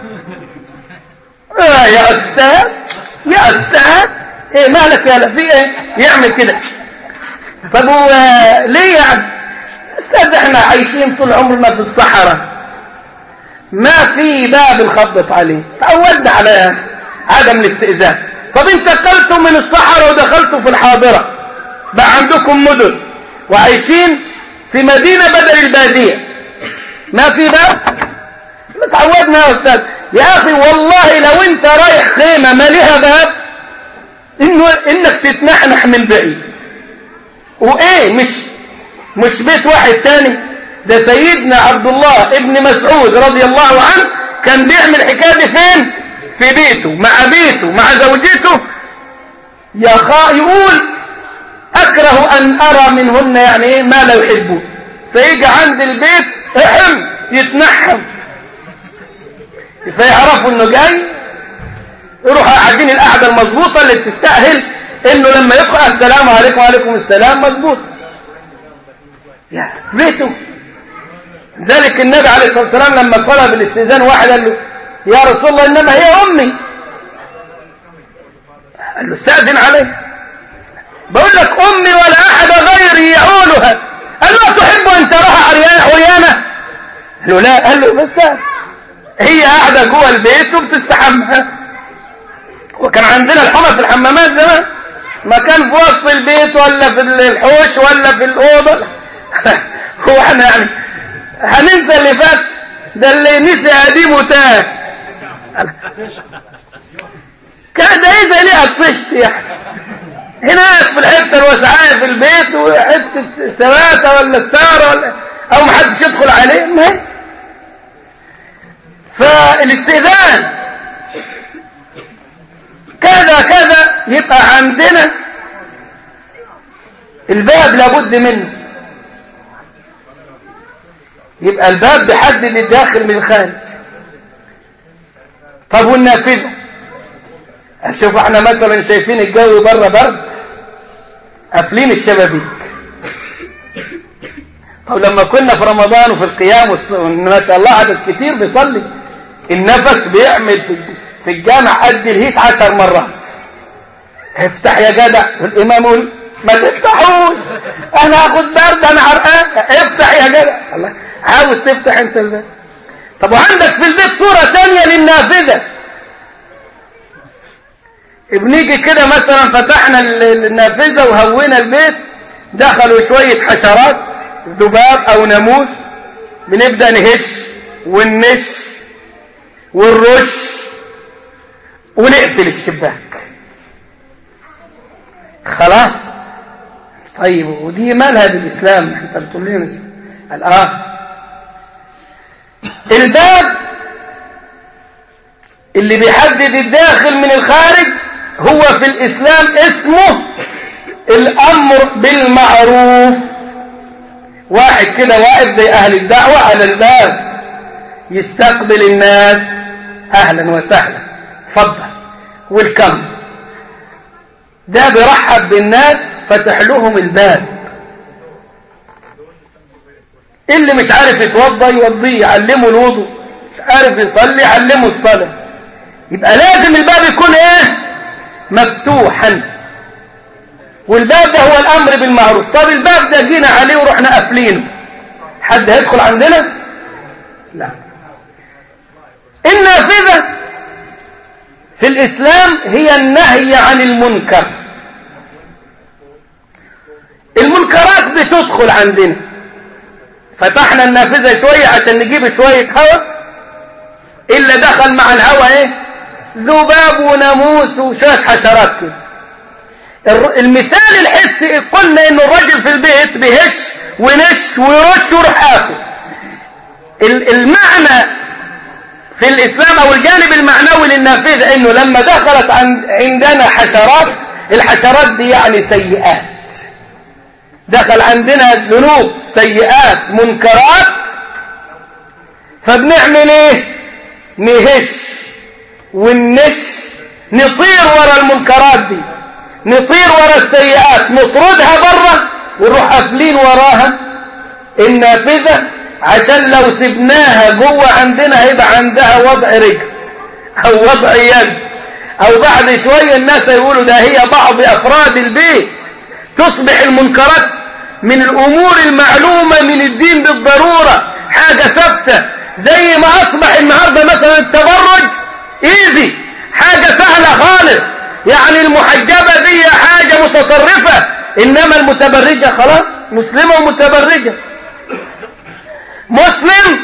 آه يا استاذ يا استاذ ايه مالك يا في ايه يعمل كده طب هو ليه يعني استاذ احنا عايشين طول عمرنا في الصحراء ما في باب نخبط عليه تعودنا على عدم الاستئذان طب انتقلتم من الصحراء ودخلتوا في الحاضرة بقى عندكم مدن وعايشين في مدينة بدل البادية ما في باب تعودنا يا استاذ يا اخي والله لو انت رايح خيمة ما لها باب انه انك تتنحنح من بعيد وايه مش مش بيت واحد تاني ده سيدنا عبد الله ابن مسعود رضي الله عنه كان بيعمل الحكايه دي فين في بيته مع بيته مع زوجته يخا يقول اكره ان ارى منهن يعني ايه ما لا يحبون فيجي عند البيت احم يتنحم فيعرفوا انه جاي يروحوا قاعدين القعده المظبوطه اللي تستاهل انه لما يقرا السلام عليكم وعليكم السلام مظبوط يا بيته ذلك النبي عليه الصلاه والسلام لما طلب الاستئذان واحد قال له يا رسول الله انما هي امي قال له استاذن عليه بقول لك امي ولا احد غيري يعولها قال له تحب ان تراها عريانه قال له لا قال له بس هي قاعده جوه البيت وبتستحمى وكان عندنا الحمى في الحمامات زمان ما كان في وسط البيت ولا في الحوش ولا في الاوضه هو احنا يعني هننسى اللي فات ده اللي نسي قديمه تاه كان ده ايه ده ليه قفشت يعني هناك في الحته الوسعايه في البيت وحته سواته ولا الساره ولا او محدش يدخل عليه ما هي فالاستئذان كذا كذا يبقى عندنا الباب لابد منه يبقى الباب بيحدد الداخل من الخارج طب والنافذه شوف احنا مثلا شايفين الجو بره برد قافلين الشبابيك طب لما كنا في رمضان وفي القيام ما شاء الله عدد كتير بيصلي النفس بيعمل في في الجامع قد الهيت عشر مرات افتح يا جدع الامام يقول ما تفتحوش انا هاخد برد انا عرقان افتح يا جدع الله عاوز تفتح انت الباب طب وعندك في البيت صورة تانية للنافذة بنيجي كده مثلا فتحنا النافذة وهوينا البيت دخلوا شوية حشرات ذباب او ناموس بنبدأ نهش وننش ونرش ونقفل الشباك خلاص طيب ودي مالها بالإسلام انت بتقول لنا الآن الباب اللي بيحدد الداخل من الخارج هو في الإسلام اسمه الأمر بالمعروف واحد كده واقف زي أهل الدعوة على الباب يستقبل الناس أهلا وسهلا تفضل ويلكم ده بيرحب بالناس فتح لهم الباب اللي مش عارف يتوضى يوضيه يعلمه الوضوء مش عارف يصلي يعلمه الصلاة يبقى لازم الباب يكون ايه مفتوحا والباب ده هو الامر بالمعروف طب الباب ده جينا عليه ورحنا قافلينه حد هيدخل عندنا لا النافذه في الإسلام هي النهي عن المنكر المنكرات بتدخل عندنا فتحنا النافذة شوية عشان نجيب شوية هواء إلا دخل مع الهواء إيه ذباب وناموس وشوية حشرات كده المثال الحسي قلنا إنه الرجل في البيت بيهش ونش ويرش ويروح آكل المعنى في الإسلام أو الجانب المعنوي للنافذة إنه لما دخلت عندنا حشرات الحشرات دي يعني سيئات دخل عندنا ذنوب سيئات منكرات فبنعمل ايه نهش ونش نطير ورا المنكرات دي نطير ورا السيئات نطردها بره ونروح قافلين وراها النافذة عشان لو سبناها جوه عندنا هيبقى عندها وضع رجل او وضع يد او بعد شوية الناس يقولوا ده هي بعض افراد البيت تصبح المنكرات من الامور المعلومة من الدين بالضرورة حاجة ثابتة زي ما اصبح النهاردة مثلا التبرج ايزي حاجة سهلة خالص يعني المحجبة دي حاجة متطرفة انما المتبرجة خلاص مسلمة ومتبرجة مسلم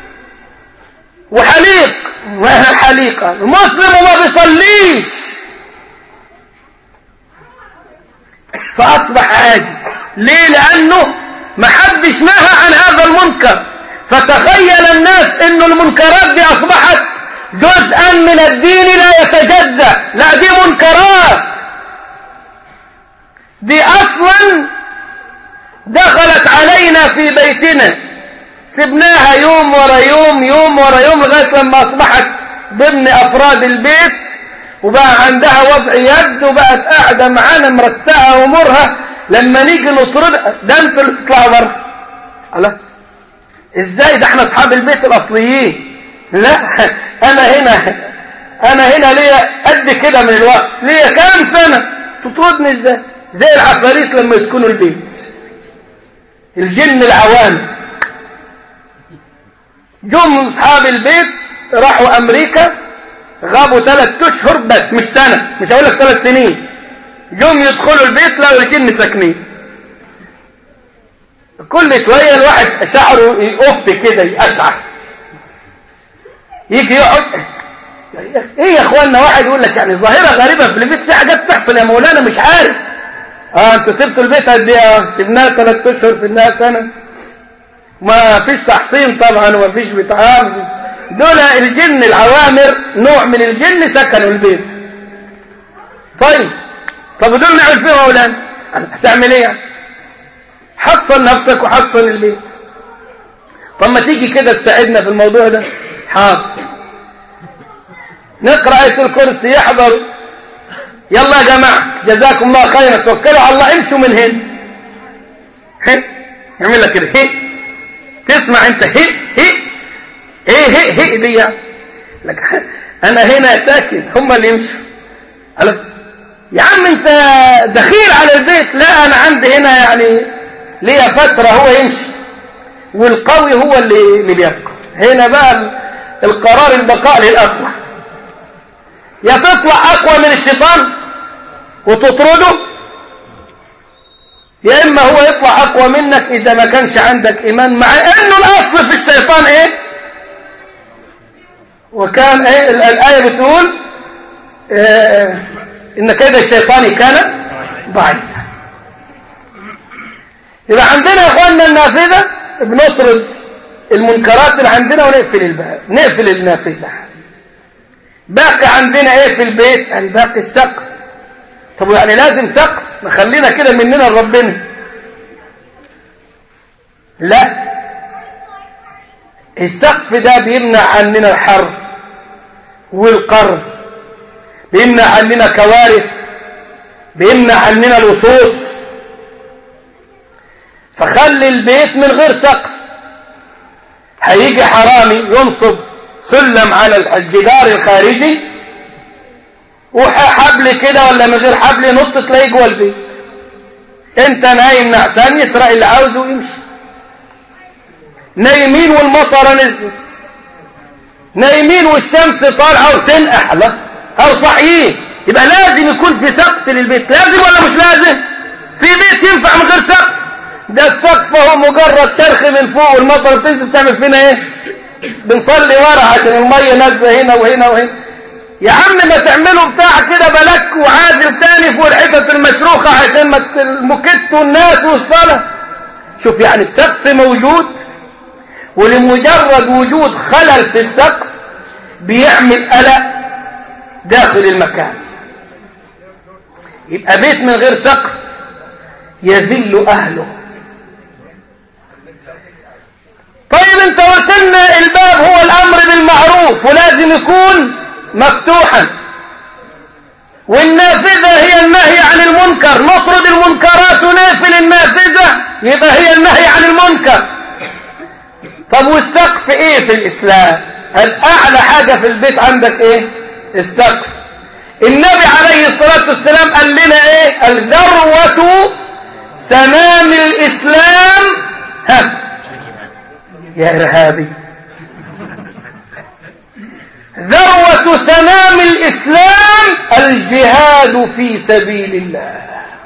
وحليق حليقة مسلم وما بيصليش فأصبح عادي ليه لأنه ما حدش نهى عن هذا المنكر فتخيل الناس انه المنكرات دي أصبحت جزءا من الدين لا يتجزأ لا دي منكرات دي أصلا دخلت علينا في بيتنا سبناها يوم ورا يوم يوم ورا يوم لغاية لما أصبحت ضمن أفراد البيت وبقى عندها وضع يد وبقت قاعدة معانا مرستقة أمورها لما نيجي نطردها ده انتوا اللي تطلعوا بره الله ازاي ده احنا اصحاب البيت الاصليين لا انا هنا انا هنا ليا قد كده من الوقت ليا كام سنة تطردني ازاي زي العفاريت لما يسكنوا البيت الجن العوام جم اصحاب البيت راحوا امريكا غابوا ثلاث اشهر بس مش سنة مش هقول لك ثلاث سنين جم يدخلوا البيت لقوا الجن ساكنين كل شوية الواحد شعره يقف كده يقشعر يجي يقعد ايه يا اخوانا واحد يقول لك يعني ظاهرة غريبة في البيت في حاجات تحصل يا مولانا مش عارف اه انت سبتوا البيت قد ايه سبناها ثلاث اشهر سبناها سنة ما فيش تحصين طبعا وما فيش بتاع دول الجن العوامر نوع من الجن سكنوا البيت طيب طب دول نعمل فيهم اولاد هتعمل ايه حصن نفسك وحصن البيت طب ما تيجي كده تساعدنا في الموضوع ده حاضر نقرأ آية الكرسي يحضر يلا يا جماعة جزاكم الله خيرا توكلوا على الله امشوا من هنا هي يعمل لك كده هي تسمع انت هي هي ايه هي هي دي يعني لك انا هنا ساكن هم اللي يمشوا قال يا عم انت دخيل على البيت لا انا عندي هنا يعني ليا فترة هو يمشي والقوي هو اللي اللي بيبقى هنا بقى القرار البقاء للأقوى يا تطلع أقوى من الشيطان وتطرده يا إما هو يطلع أقوى منك إذا ما كانش عندك إيمان مع إنه الأصل في الشيطان إيه وكان إيه الآية بتقول إيه إن كيد الشيطان كان ضعيفا يبقى عندنا يا إخواننا النافذة بنطرد المنكرات اللي عندنا ونقفل الباب نقفل النافذة باقي عندنا ايه في البيت الباقي السقف طب يعني لازم سقف نخلينا كده مننا لربنا لا السقف ده بيمنع عننا الحر والقر بيمنع عننا كوارث بيمنع عننا اللصوص فخلي البيت من غير سقف هيجي حرامي ينصب سلم على الجدار الخارجي وحبل كده ولا من غير حبل ينط تلاقيه جوه البيت انت نايم نعسان يسرق اللي عاوزه ويمشي نايمين والمطره نزلت نايمين والشمس طالعه وتنقح لا او صاحيين يبقى لازم يكون في سقف للبيت لازم ولا مش لازم في بيت ينفع من غير سقف ده السقف هو مجرد شرخ من فوق والمطر بتنزل تعمل فينا ايه بنصلي ورا عشان الميه نازله هنا وهنا وهنا يا عم ما تعملوا بتاع كده بلك وعازل تاني فوق الحتت المشروخه عشان ما المكت الناس والصلاه شوف يعني السقف موجود ولمجرد وجود خلل في السقف بيعمل قلق داخل المكان يبقى بيت من غير سقف يذل أهله طيب انت قلت لنا الباب هو الأمر بالمعروف ولازم يكون مفتوحا والنافذة هي النهي عن المنكر نطرد المنكرات ونقفل النافذة يبقى هي النهي عن المنكر طب والسقف ايه في الاسلام الاعلى حاجة في البيت عندك ايه السقف النبي عليه الصلاة والسلام قال لنا ايه الذروة سنام الاسلام ها يا ارهابي ذروة سنام الإسلام الجهاد في سبيل الله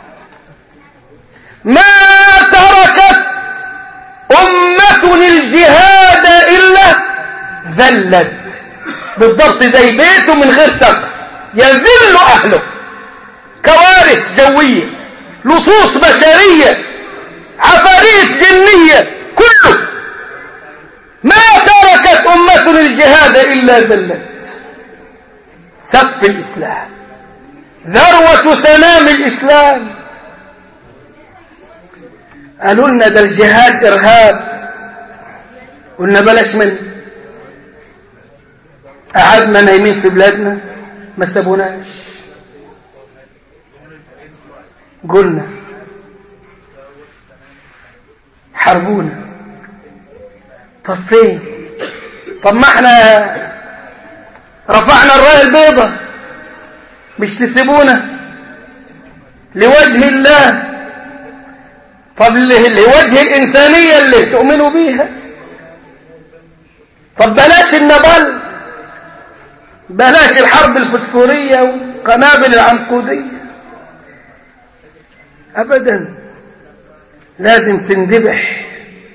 ما تركت أمة الجهاد إلا ذلت بالضبط زي بيته من غير سقف يذل أهله كوارث جوية لصوص بشرية عفاريت جنية كله ما تركت أمة الجهاد إلا ذلت سقف الإسلام ذروة سنام الإسلام قالوا لنا ده الجهاد إرهاب قلنا بلاش منه قعدنا نايمين في بلادنا ما سابوناش قلنا حربونا طب فين طب ما احنا رفعنا الراية البيضة مش تسيبونا لوجه الله طب لوجه الإنسانية اللي تؤمنوا بيها طب بلاش النضال بلاش الحرب الفسفورية والقنابل العنقودية أبدا لازم تندبح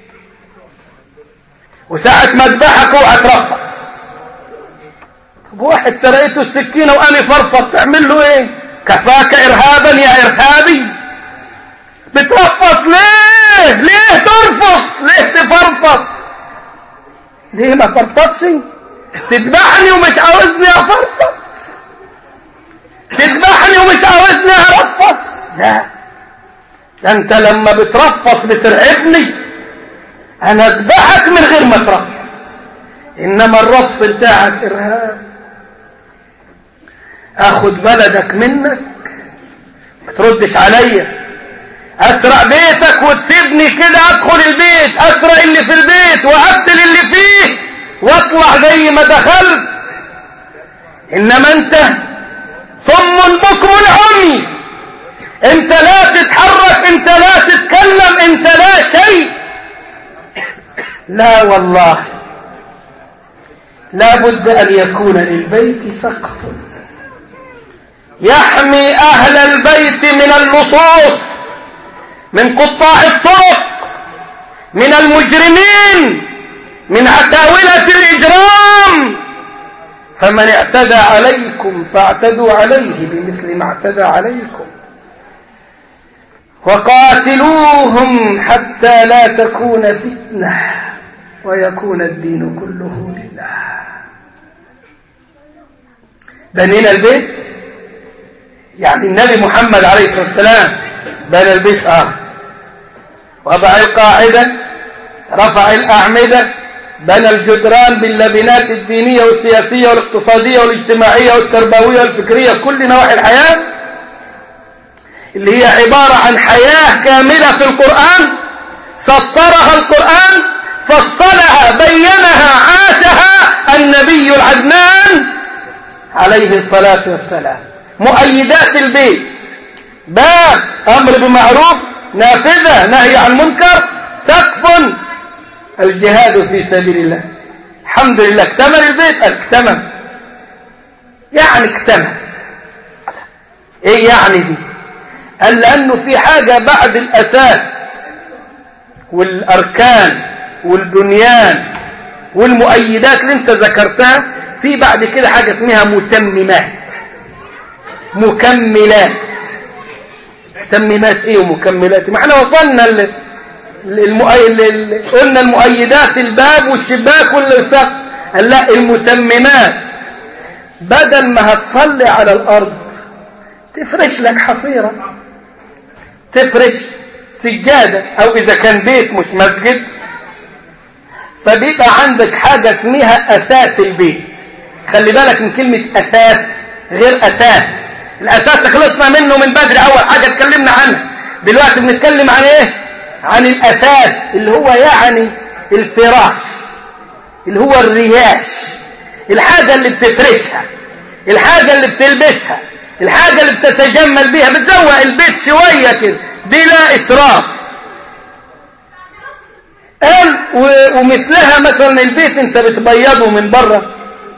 وساعة ما اذبحك اوعى ترفص طب واحد سرقته السكينة وقام يفرفط تعمل له ايه كفاك ارهابا يا ارهابي بترفص ليه ليه ترفص ليه تفرفط ليه ما فرفطش تذبحني ومش عاوزني افرفط تذبحني ومش عاوزني ارفص لا ده انت لما بترفص بترعبني انا اذبحك من غير ما ترفص انما الرفص بتاعك ارهاب اخد بلدك منك ما تردش عليا اسرق بيتك وتسيبني كده ادخل البيت اسرق اللي في البيت واقتل اللي فيه واطلع زي ما دخلت انما انت صم بكم عمي انت لا تتحرك انت لا تتكلم انت لا شيء لا والله لا بد ان يكون للبيت سقف يحمي اهل البيت من اللصوص من قطاع الطرق من المجرمين من عتاولة الإجرام فمن اعتدى عليكم فاعتدوا عليه بمثل ما اعتدى عليكم وقاتلوهم حتى لا تكون فتنة ويكون الدين كله لله بنينا البيت يعني النبي محمد عليه الصلاة والسلام بنى البيت آه وضع القاعدة رفع الأعمدة بنى الجدران باللبنات الدينية والسياسية والاقتصادية والاجتماعية والتربوية والفكرية كل نواحي الحياة اللي هي عبارة عن حياة كاملة في القرآن سطرها القرآن فصلها بينها عاشها النبي العدنان عليه الصلاة والسلام مؤيدات البيت باب أمر بمعروف نافذة نهي عن منكر سقف الجهاد في سبيل الله الحمد لله اكتمل البيت اكتمل يعني اكتمل ايه يعني دي قال لأنه في حاجة بعد الأساس والأركان والبنيان والمؤيدات اللي انت ذكرتها في بعد كده حاجة اسمها متممات مكملات متممات ايه ومكملات ما احنا وصلنا ل... المؤي... ل... قلنا المؤيدات الباب والشباك والسقف قال لا المتممات بدل ما هتصلي على الأرض تفرش لك حصيرة تفرش سجادة أو إذا كان بيت مش مسجد فبيبقى عندك حاجة اسمها أساس البيت خلي بالك من كلمة أساس غير أساس الأساس خلصنا منه من بدري أول حاجة اتكلمنا عنها دلوقتي بنتكلم عن إيه عن الأساس اللي هو يعني الفراش اللي هو الرياش الحاجة اللي بتفرشها الحاجة اللي بتلبسها الحاجة اللي بتتجمل بيها بتزوق البيت شوية كده بلا إسراف قال ومثلها مثلا البيت انت بتبيضه من بره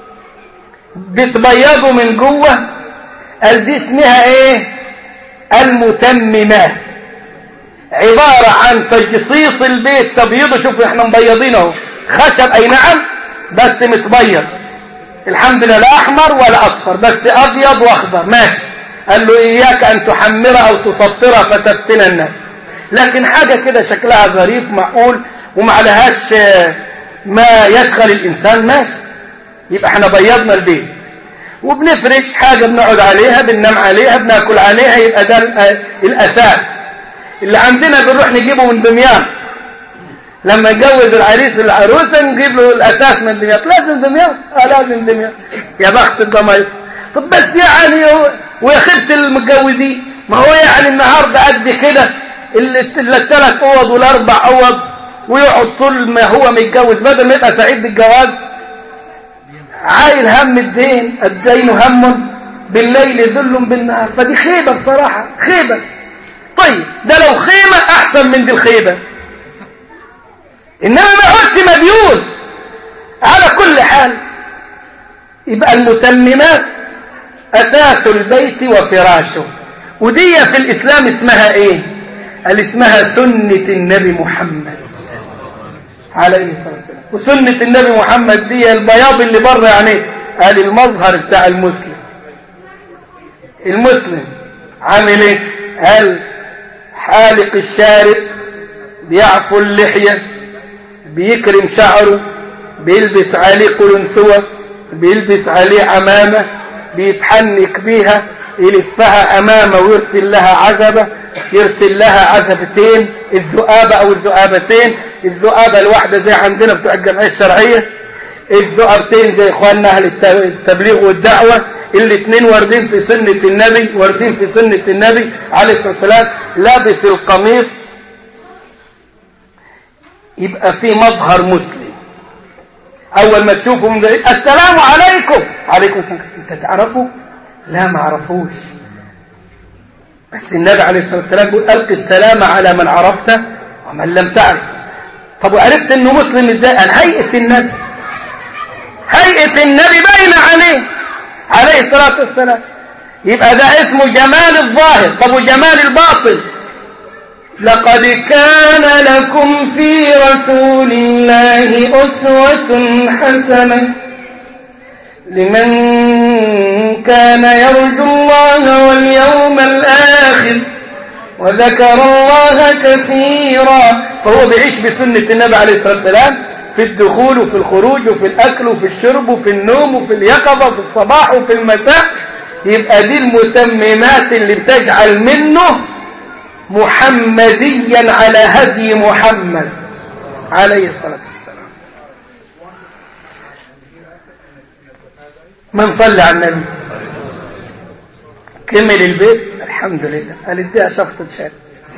بتبيضه من جوه قال دي اسمها ايه المتممات عبارة عن تجصيص البيت تبييضه شوف احنا مبيضينه خشب اي نعم بس متبيض الحمد لله لا احمر ولا اصفر بس ابيض واخضر ماشي قال له اياك ان تحمر او تصفر فتفتن الناس لكن حاجة كده شكلها ظريف معقول وما عليهاش ما يشغل الانسان ماشي يبقى احنا بيضنا البيت وبنفرش حاجة بنقعد عليها بننام عليها بناكل عليها يبقى ده الاساس اللي عندنا بنروح نجيبه من دمياط لما نجوز العريس العروسة نجيب له الأساس من دمياط لازم دمياط اه لازم دمياط يا بخت الضمايط طب بس يعني ويا خبت المتجوزين ما هو يعني النهاردة قد كده الثلاث اوض والاربع اوض ويقعد طول ما هو متجوز بدل ما يبقى سعيد بالجواز عايل هم الدين الدين هم بالليل ذل بالنهار فدي خيبة بصراحة خيبة طيب ده لو خيمة احسن من دي الخيبة انما ما يقعدش مديون على كل حال يبقى المتممات اساس البيت وفراشه ودي في الاسلام اسمها ايه قال اسمها سنة النبي محمد عليه الصلاة والسلام وسنة النبي محمد دي البياض اللي بره يعني قال المظهر بتاع المسلم المسلم عامل ايه قال حالق الشارب بيعفو اللحية بيكرم شعره بيلبس عليه قلنسوة بيلبس عليه عمامة بيتحنك بيها يلفها أمامه ويرسل لها عزبة يرسل لها عزبتين الذؤابة أو الذؤابتين الذؤابة الواحدة زي عندنا بتوع الجمعية الشرعية الذؤابتين زي إخواننا أهل التبليغ والدعوة الاثنين واردين في سنة النبي واردين في سنة النبي عليه الصلاة والسلام لابس القميص يبقى في مظهر مسلم أول ما تشوفه من بعيد السلام عليكم عليكم السلام أنت تعرفه لا ما عرفوش بس النبي عليه الصلاة والسلام يقول ألقي السلام على من عرفته ومن لم تعرف طب وعرفت انه مسلم ازاي قال هيئة النبي هيئة النبي باينة عليه عليه الصلاة والسلام يبقى ده اسمه جمال الظاهر طب وجمال الباطن لقد كان لكم في رسول الله أسوة حسنة لمن كان يرجو الله واليوم الآخر وذكر الله كثيرا فهو بيعيش بسنة النبي عليه الصلاة والسلام في الدخول وفي الخروج وفي الأكل وفي الشرب وفي النوم وفي اليقظة وفي الصباح وفي المساء يبقى دي المتممات اللي بتجعل منه محمديا على هدي محمد عليه الصلاة والسلام من صلى على النبي كمل البيت الحمد لله قال اديها شفطة شات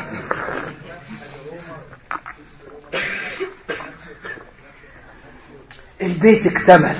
البيت اكتمل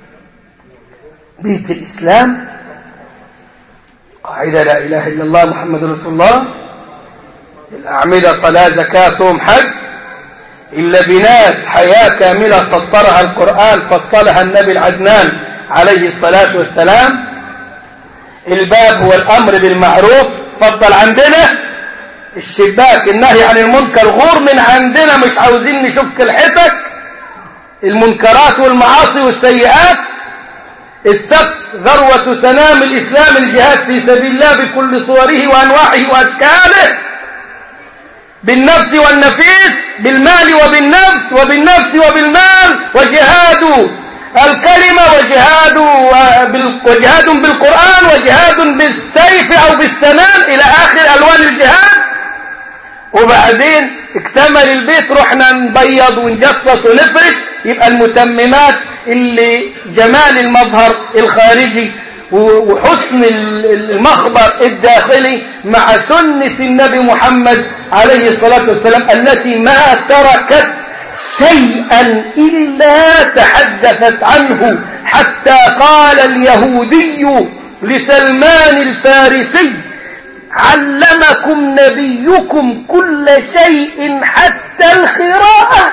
بيت الإسلام قاعدة لا إله إلا الله محمد رسول الله الأعمدة صلاة زكاة صوم حج إلا بنات حياة كاملة سطرها القرآن فصلها النبي العدنان عليه الصلاة والسلام الباب هو الأمر بالمعروف تفضل عندنا الشباك النهي عن المنكر غور من عندنا مش عاوزين نشوف كلحتك المنكرات والمعاصي والسيئات السقف ذروة سنام الإسلام الجهاد في سبيل الله بكل صوره وأنواعه وأشكاله بالنفس والنفيس بالمال وبالنفس وبالنفس وبالمال وجهاد الكلمة وجهاد وجهاد بالقرآن وجهاد بالسيف أو بالسنان إلى آخر ألوان الجهاد وبعدين اكتمل البيت رحنا نبيض ونجفص ونفرش يبقى المتممات اللي جمال المظهر الخارجي وحسن المخبر الداخلي مع سنة النبي محمد عليه الصلاة والسلام التي ما تركت شيئا إلا تحدثت عنه حتى قال اليهودي لسلمان الفارسي علمكم نبيكم كل شيء حتى الخراءة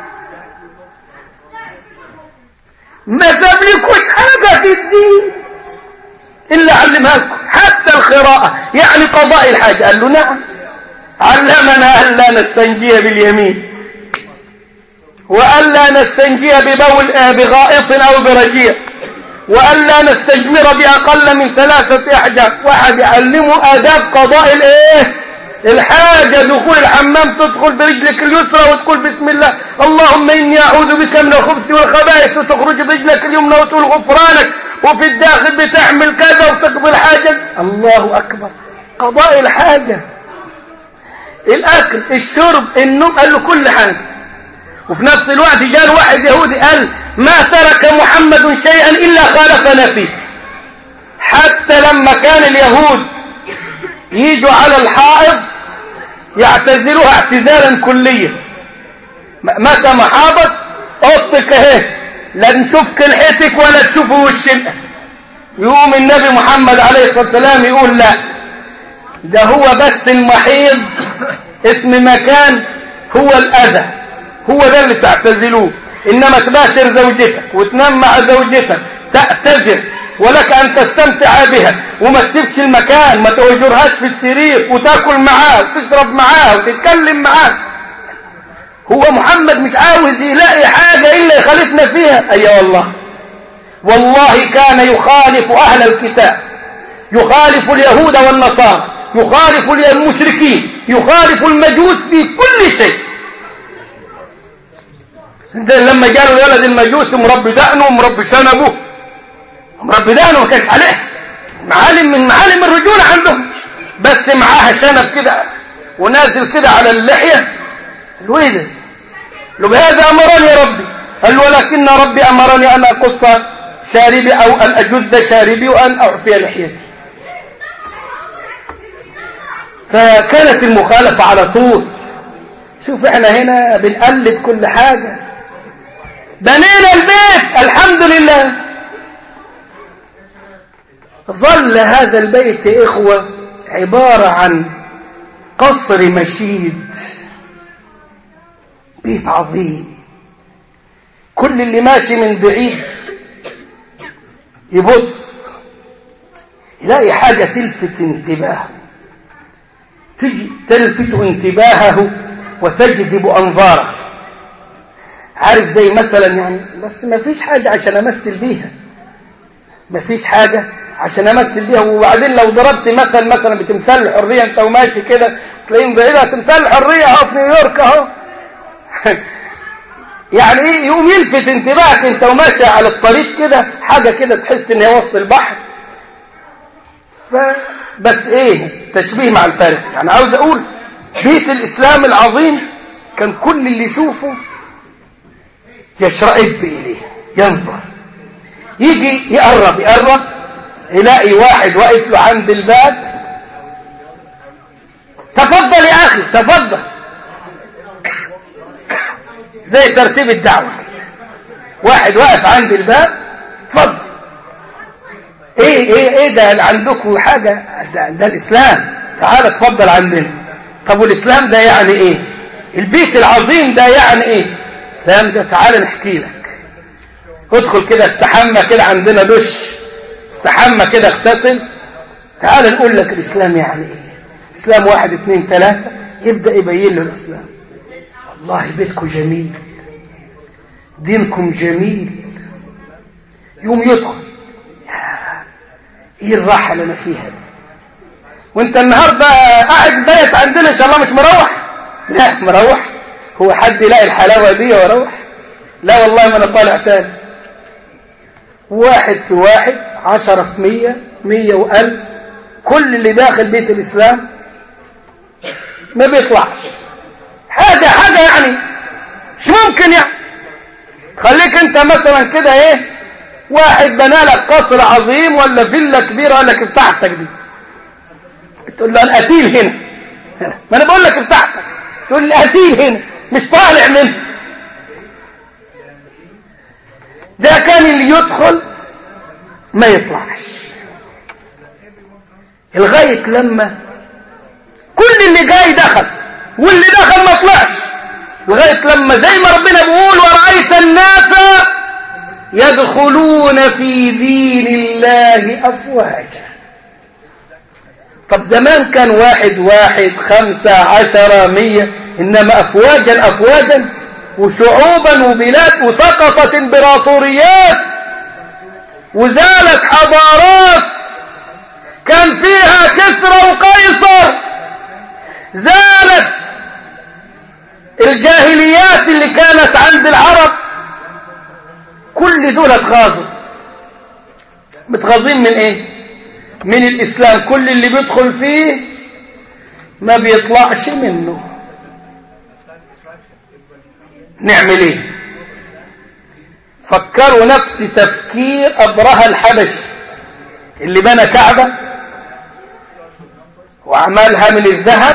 ما تملكوش حاجة في الدين إلا علمها حتى الخراءة يعني قضاء الحاجة قال له نعم علمنا ألا نستنجي باليمين وألا نستنجي ببول بغائط أو برجيع وألا نستجمر بأقل من ثلاثة أحجار واحد يعلمه آداب قضاء الإيه الحاجة دخول الحمام تدخل برجلك اليسرى وتقول بسم الله اللهم إني أعوذ بك من الخبث والخبائث وتخرج برجلك اليمنى وتقول غفرانك وفي الداخل بتعمل كذا وتقضي الحاجة الله أكبر قضاء الحاجة الأكل الشرب النوم قال له كل حاجة وفي نفس الوقت جاء واحد يهودي قال ما ترك محمد شيئا إلا خالفنا فيه حتى لما كان اليهود يجوا على الحائض يعتزلوها اعتزالا كليا متى ما حاضت اوضتك اهي لا نشوف كلحتك ولا تشوف وشك يقوم النبي محمد عليه الصلاة والسلام يقول لا ده هو بس المحيض اسم مكان هو الأذى هو ده اللي تعتزلوه إنما تباشر زوجتك وتنام مع زوجتك تعتذر ولك أن تستمتع بها وما تسيبش المكان ما توجرهاش في السرير وتاكل معاه وتشرب معاه وتتكلم معاه هو محمد مش عاوز يلاقي حاجة إلا يخالفنا فيها أي أيوة والله والله كان يخالف أهل الكتاب يخالف اليهود والنصارى يخالف المشركين يخالف المجوس في كل شيء لما جاء الولد المجوس مربي دقنه ومربي شنبه مربي دقنه ما كانش عليه معالم من معالم الرجولة عندهم بس معاها شنب كده ونازل كده على اللحية الويدة له بهذا أمرني ربي قال ولكن ربي أمرني أن أقص شاربي أو أن أجز شاربي وأن أعفي لحيتي فكانت المخالفة على طول شوف احنا هنا بنقلد كل حاجة بنينا البيت الحمد لله ظل هذا البيت يا إخوة عبارة عن قصر مشيد بيت عظيم كل اللي ماشي من بعيد يبص يلاقي حاجة تلفت انتباهه تجي تلفت انتباهه وتجذب أنظاره عارف زي مثلا يعني بس ما فيش حاجة عشان أمثل بيها ما فيش حاجة عشان أمثل بيها وبعدين لو ضربت مثل مثلا بتمثال الحرية أنت وماشي كده تلاقيهم بعيدة تمثال الحرية أهو في نيويورك أهو يعني ايه يقوم يلفت انتباهك انت وماشي على الطريق كده حاجة كده تحس ان هي وسط البحر ف... بس ايه تشبيه مع الفارق يعني عاوز اقول بيت الاسلام العظيم كان كل اللي يشوفه يشرئب اليه ينظر يجي يقرب يقرب يلاقي واحد واقف له عند الباب تفضل يا اخي تفضل زي ترتيب الدعوة واحد واقف عند الباب اتفضل ايه ايه ايه ده عندكم حاجة ده, ده الاسلام تعال اتفضل عندنا طب والاسلام ده يعني ايه البيت العظيم ده يعني ايه الاسلام ده تعال نحكي لك ادخل كده استحمى كده عندنا دش استحمى كده اغتسل تعال نقول لك الاسلام يعني ايه اسلام واحد اتنين تلاتة يبدأ يبين له الاسلام والله بيتكم جميل دينكم جميل يوم يدخل ايه الراحة اللي انا فيها دي وانت النهاردة قاعد بيت عندنا ان شاء الله مش مروح لا مروح هو حد يلاقي الحلاوة دي ويروح لا والله ما انا طالع تاني واحد في واحد عشرة في مية مية والف كل اللي داخل بيت الاسلام ما بيطلعش حاجة حاجة يعني مش ممكن يعني خليك انت مثلا كده ايه واحد بنى لك قصر عظيم ولا فيلا كبيرة ولا لك بتاعتك دي تقول له القتيل هنا ما انا بقول لك بتاعتك تقول لي القتيل هنا مش طالع منه ده كان اللي يدخل ما يطلعش لغاية لما كل اللي جاي دخل واللي دخل ما طلعش لغاية لما زي ما ربنا بيقول ورأيت الناس يدخلون في دين الله أفواجا طب زمان كان واحد واحد خمسة عشرة مية إنما أفواجا أفواجا وشعوبا وبلاد وسقطت امبراطوريات وزالت حضارات كان فيها كسرى وقيصر زالت الجاهليات اللي كانت عند العرب كل دول اتغاظوا متغاظين من ايه من الاسلام كل اللي بيدخل فيه ما بيطلعش منه نعمل ايه فكروا نفس تفكير ابرهة الحبشي اللي بنى كعبة وعملها من الذهب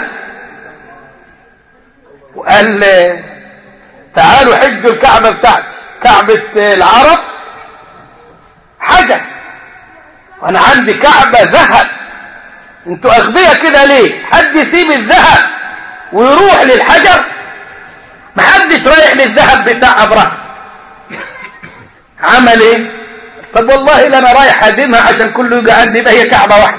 وقال تعالوا حجوا الكعبة بتاعتي كعبة العرب حجر وانا عندي كعبة ذهب انتوا اغبياء كده ليه حد يسيب الذهب ويروح للحجر محدش رايح للذهب بتاع ابراهيم عمل ايه طب والله لا انا رايح هدمها عشان كله يجي عندي ده هي كعبة واحدة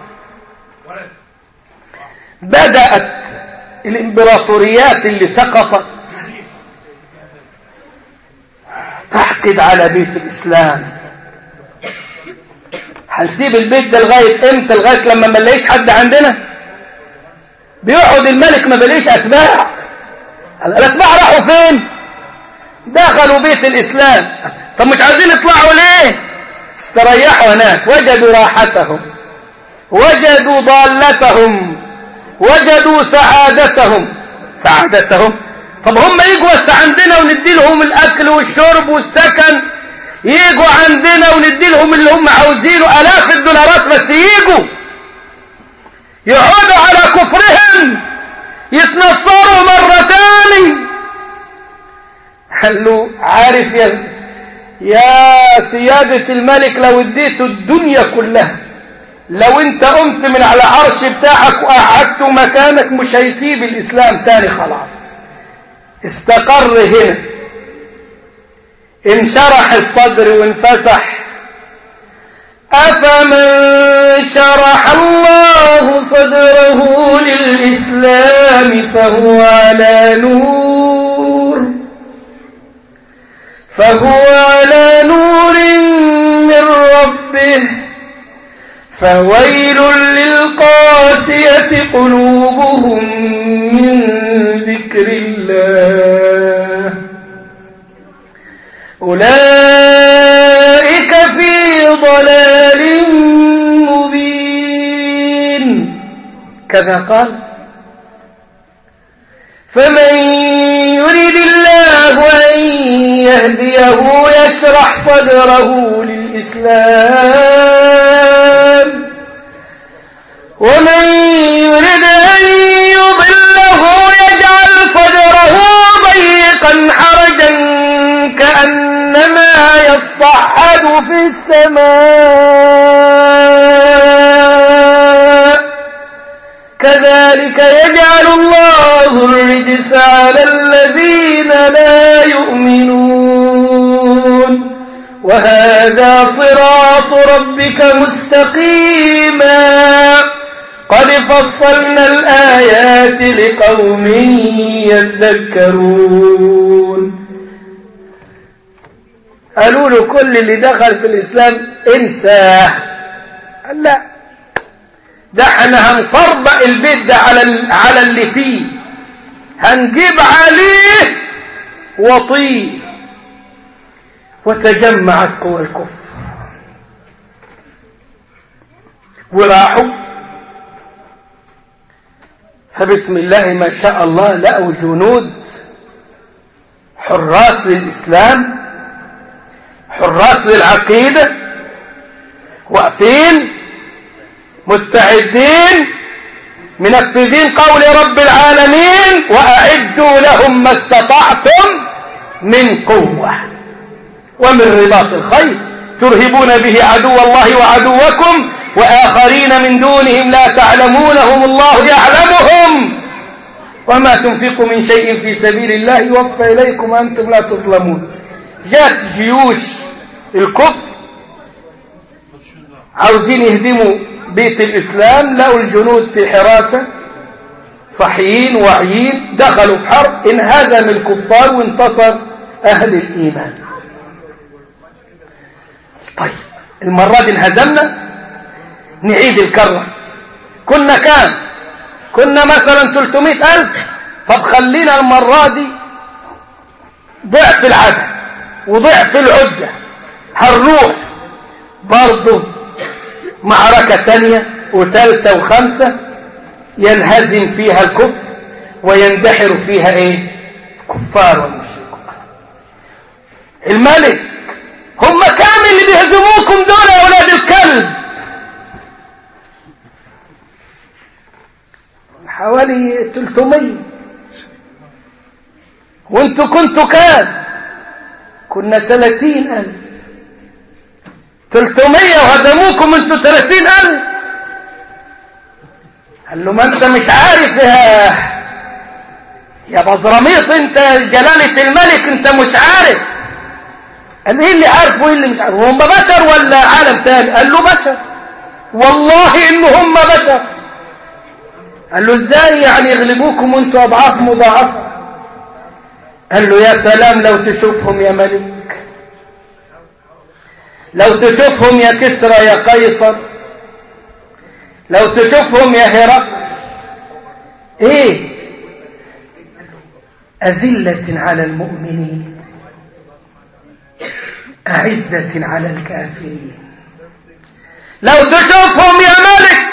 بدأت الامبراطوريات اللي سقطت تحقد على بيت الإسلام هنسيب البيت ده لغاية امتى لغاية لما ما نلاقيش حد عندنا بيقعد الملك ما بلاقيش أتباع الأتباع راحوا فين دخلوا بيت الإسلام طب مش عايزين يطلعوا ليه استريحوا هناك وجدوا راحتهم وجدوا ضالتهم وجدوا سعادتهم سعادتهم طب هم يجوا بس عندنا وندي لهم الاكل والشرب والسكن يجوا عندنا وندي لهم اللي هم عاوزينه الاف الدولارات بس يجوا يقعدوا على كفرهم يتنصروا مرة تاني قال له عارف يا يا سيادة الملك لو اديته الدنيا كلها لو انت قمت من على عرش بتاعك وقعدت مكانك مش هيسيب الاسلام تاني خلاص استقر هنا انشرح الصدر وانفسح أفمن شرح الله صدره للإسلام فهو على نور فهو على نور من ربه فويل للقاسية قلوبهم من ذكر الله أولئك في ضلال مبين كذا قال فمن يريد الله أن يهديه يشرح صدره للإسلام ومن يريد أن يضله يجعل صدره ضيقا حرجا كأنما يصعد في السماء كذلك يجعل الله الرجس على الذين لا يؤمنون وهذا صراط ربك مستقيما قد فصلنا الآيات لقوم يذكرون قالوا له كل اللي دخل في الإسلام انساه قال لا ده احنا هنطربق البيت ده على على اللي فيه هنجيب عليه وطيه وتجمعت قوى الكفر وراحوا فبسم الله ما شاء الله لقوا جنود حراس للإسلام حراس للعقيدة واقفين مستعدين منفذين قول رب العالمين وأعدوا لهم ما استطعتم من قوة ومن رباط الخير ترهبون به عدو الله وعدوكم وآخرين من دونهم لا تعلمونهم الله يعلمهم وما تنفقوا من شيء في سبيل الله يوفى إليكم وأنتم لا تظلمون جاءت جيوش الكفر عاوزين يهدموا بيت الإسلام لقوا الجنود في حراسة صحيين واعيين دخلوا في حرب انهزم الكفار وانتصر أهل الإيمان طيب المرة دي انهزمنا نعيد الكرة كنا كام كنا مثلا 300 ألف طب خلينا المرة دي ضعف العدد وضعف العدة هنروح برضه معركة تانية وثالثة وخمسة ينهزم فيها الكفر ويندحر فيها ايه كفار والمشركون الملك هم كام اللي بيهزموكم دول يا ولاد الكلب حوالي 300 وانتوا كنتوا كام كنا 30 ألف 300 وهزموكم انتوا 30 ألف قال له ما انت مش عارف يا يا بزرميط انت جلالة الملك انت مش عارف قال ايه اللي عارف وايه اللي مش عارف هم بشر ولا عالم تاني قال له بشر والله ان هم بشر قال له ازاي يعني يغلبوكم وانتوا اضعاف مضاعفه قال له يا سلام لو تشوفهم يا ملك لو تشوفهم يا كسرى يا قيصر لو تشوفهم يا هرقل ايه أذلة على المؤمنين أعزة على الكافرين لو تشوفهم يا ملك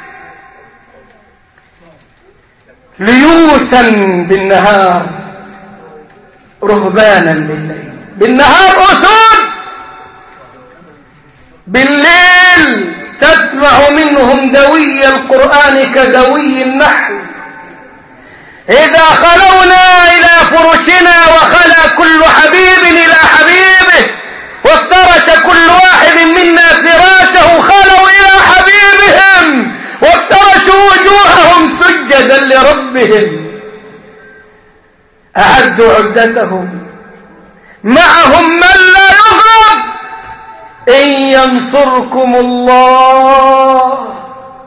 ليوثا بالنهار رهبانا بالليل بالنهار أسود بالليل تسمع منهم دوي القرآن كدوي النحل إذا خلونا إلى فرشنا وخلى كل حبيب إلى حبيبه وافترش كل واحد منا فراشه خلوا إلى حبيبهم وافترشوا وجوههم سجدا لربهم أعدوا عدتهم معهم من لا يغرب إن ينصركم الله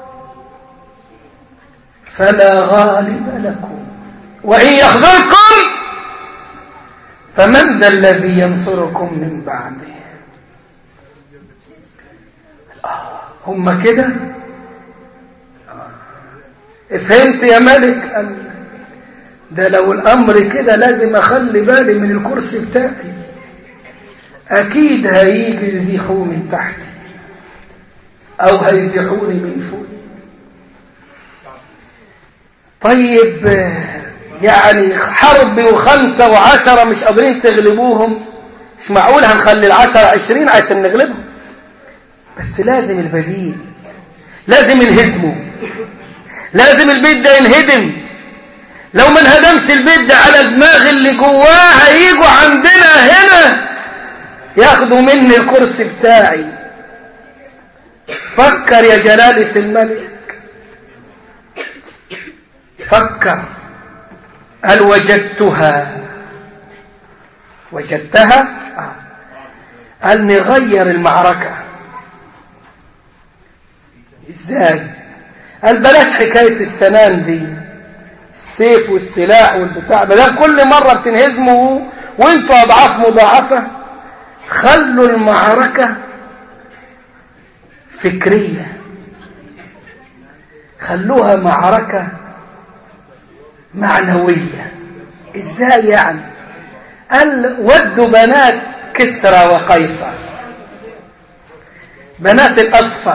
فلا غالب لكم وإن يخذلكم فمن ذا الذي ينصركم من بعده هم كده فهمت يا ملك قال ده لو الأمر كده لازم أخلي بالي من الكرسي بتاعي أكيد هيجي يزيحوه من تحتي أو هيزيحوني من فوق طيب يعني حرب وخمسة وعشرة مش قادرين تغلبوهم مش معقول هنخلي العشرة عشرين عشان نغلبهم بس لازم البديل لازم نهزمه لازم البيت ده ينهدم لو ما انهدمش البيت ده على دماغ اللي جواه هيجوا عندنا هنا ياخدوا مني الكرسي بتاعي فكر يا جلالة الملك فكر هل وجدتها وجدتها آه. قال نغير المعركة ازاي قال بلاش حكاية السنان دي السيف والسلاح والبتاع بدل كل مرة بتنهزموا وانتوا اضعاف مضاعفة خلوا المعركة فكرية خلوها معركة معنوية ازاي يعني قال ودوا بنات كسرى وقيصر بنات الاصفر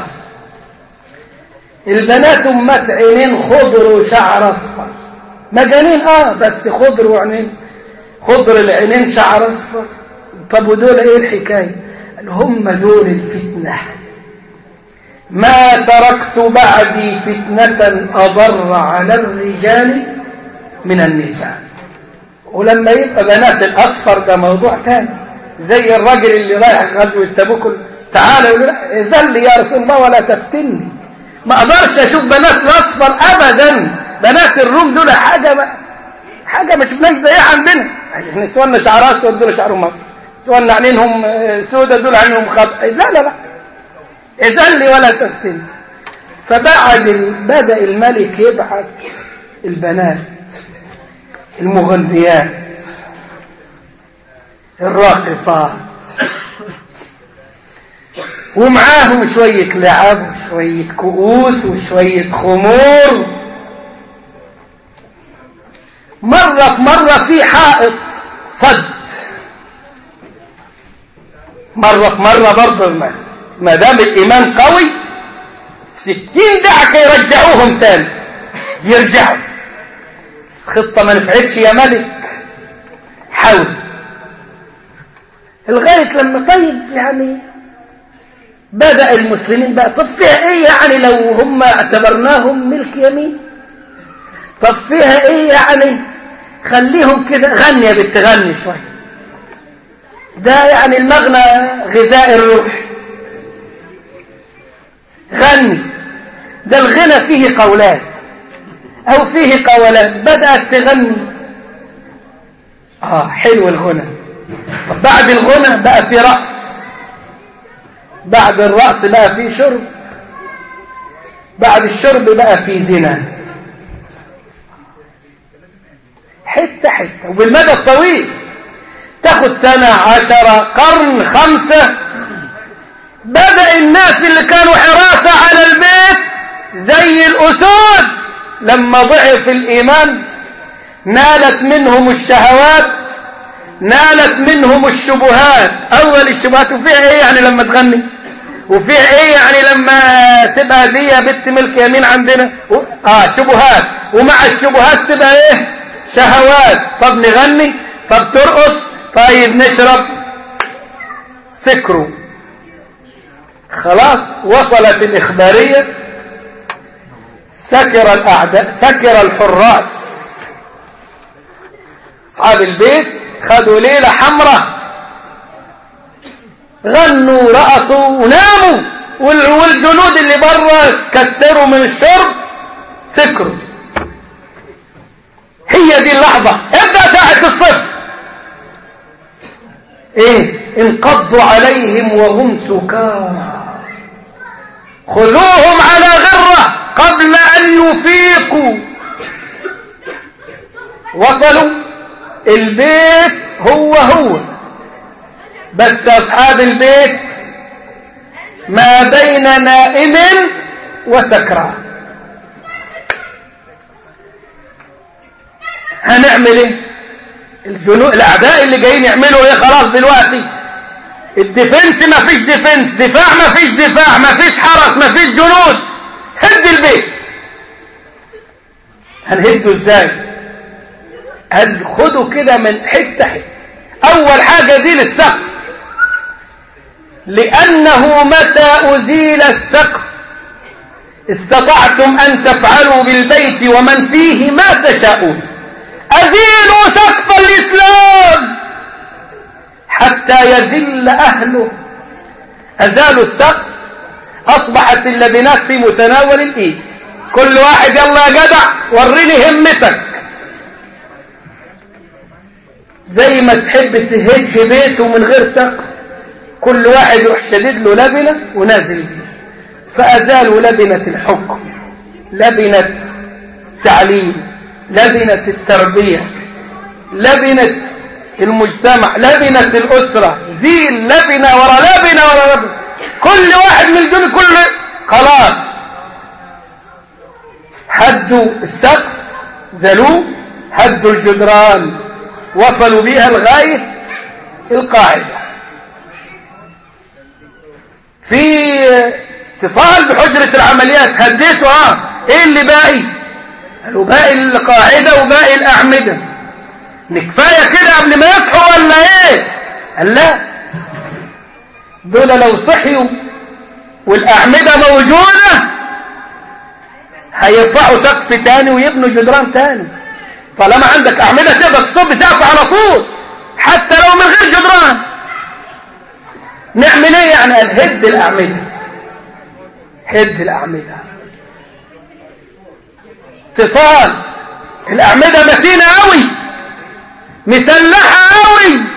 البنات امات عينين خضر وشعر اصفر مجانين اه بس خضر وعينين خضر العينين شعر اصفر طب ودول ايه الحكايه قال هم دول الفتنة ما تركت بعدي فتنة أضر على الرجال من النساء ولما يبقى بنات الأصفر ده موضوع تاني زي الراجل اللي رايح غزوة تبوك تعالى يقول ذل يا رسول الله ولا تفتني ما اقدرش اشوف بنات الاصفر ابدا بنات الروم دول حاجه ما حاجه ما شفناش زيها عندنا احنا نسواننا شعرات دول شعرهم مصر نسواننا عينينهم سودة دول عينيهم خط لا لا لا ذل ولا تفتني فبعد بدا الملك يبعث البنات المغنيات الراقصات ومعاهم شوية لعب وشوية كؤوس وشوية خمور مرة في مرة في حائط صد مرة في مرة برضه ما دام الإيمان قوي ستين دعكة يرجعوهم تاني يرجعوا خطة ما نفعتش يا ملك حاول لغاية لما طيب يعني بدأ المسلمين بقى طب فيها ايه يعني لو هم اعتبرناهم ملك يمين طب فيها ايه يعني خليهم كده غني يا بنت غني شوية ده يعني المغنى غذاء الروح غني ده الغنى فيه قولان او فيه قولان بدأت تغني اه حلو الغنى طب بعد الغنى بقى في رقص بعد الرأس بقى في شرب بعد الشرب بقى في زنا حتة حتة وبالمدى الطويل تاخد سنة عشرة قرن خمسة بدأ الناس اللي كانوا حراسة على البيت زي الأسود لما ضعف الإيمان نالت منهم الشهوات نالت منهم الشبهات أول الشبهات وفيها إيه يعني لما تغني وفيها إيه يعني لما تبقى دي بنت ملك يمين عندنا آه شبهات ومع الشبهات تبقى إيه شهوات طب نغني طب ترقص طيب نشرب سكروا خلاص وصلت الإخبارية سكر الأعداء سكر الحراس أصحاب البيت خدوا ليلة حمراء غنوا رقصوا وناموا والجنود اللي بره كتروا من الشرب سكروا هي دي اللحظة ابدأ ساعة الصفر ايه انقضوا عليهم وهم سكارى خذوهم على غرة قبل ان يفيقوا وصلوا البيت هو هو بس أصحاب البيت ما بين نائم وسكران هنعمل ايه الجنو... الاعداء اللي جايين يعملوا ايه خلاص دلوقتي الديفنس ما فيش ديفنس دفاع ما فيش دفاع ما فيش حرس ما فيش جنود هد البيت هنهده ازاي قال خدوا كده من حته حته اول حاجه دي للسقف لانه متى ازيل السقف استطعتم ان تفعلوا بالبيت ومن فيه ما تشاءون ازيلوا سقف الاسلام حتى يذل اهله ازالوا السقف اصبحت اللبنات في متناول الايد كل واحد يلا يا جدع وريني همتك زي ما تحب تهد بيته من غير سقف كل واحد يروح شديد له لبنة ونازل بيه فأزالوا لبنة الحكم لبنة تعليم لبنة التربية لبنة المجتمع لبنة الأسرة زيل لبنة ورا لبنة ورا لبنة كل واحد من دول كل خلاص هدوا السقف زلوه هدوا الجدران وصلوا بها لغاية القاعدة في اتصال بحجرة العمليات هديته اه ايه اللي باقي قالوا باقي القاعدة وباقي الأعمدة كفاية كده قبل ما يصحوا ولا ايه قال لا دول لو صحيوا والأعمدة موجودة هيرفعوا سقف تاني ويبنوا جدران تاني طالما عندك أعمدة تقدر تصب سقف على طول حتى لو من غير جدران نعمل ايه يعني هد الأعمدة هد الأعمدة اتصال الأعمدة متينة قوي مسلحة قوي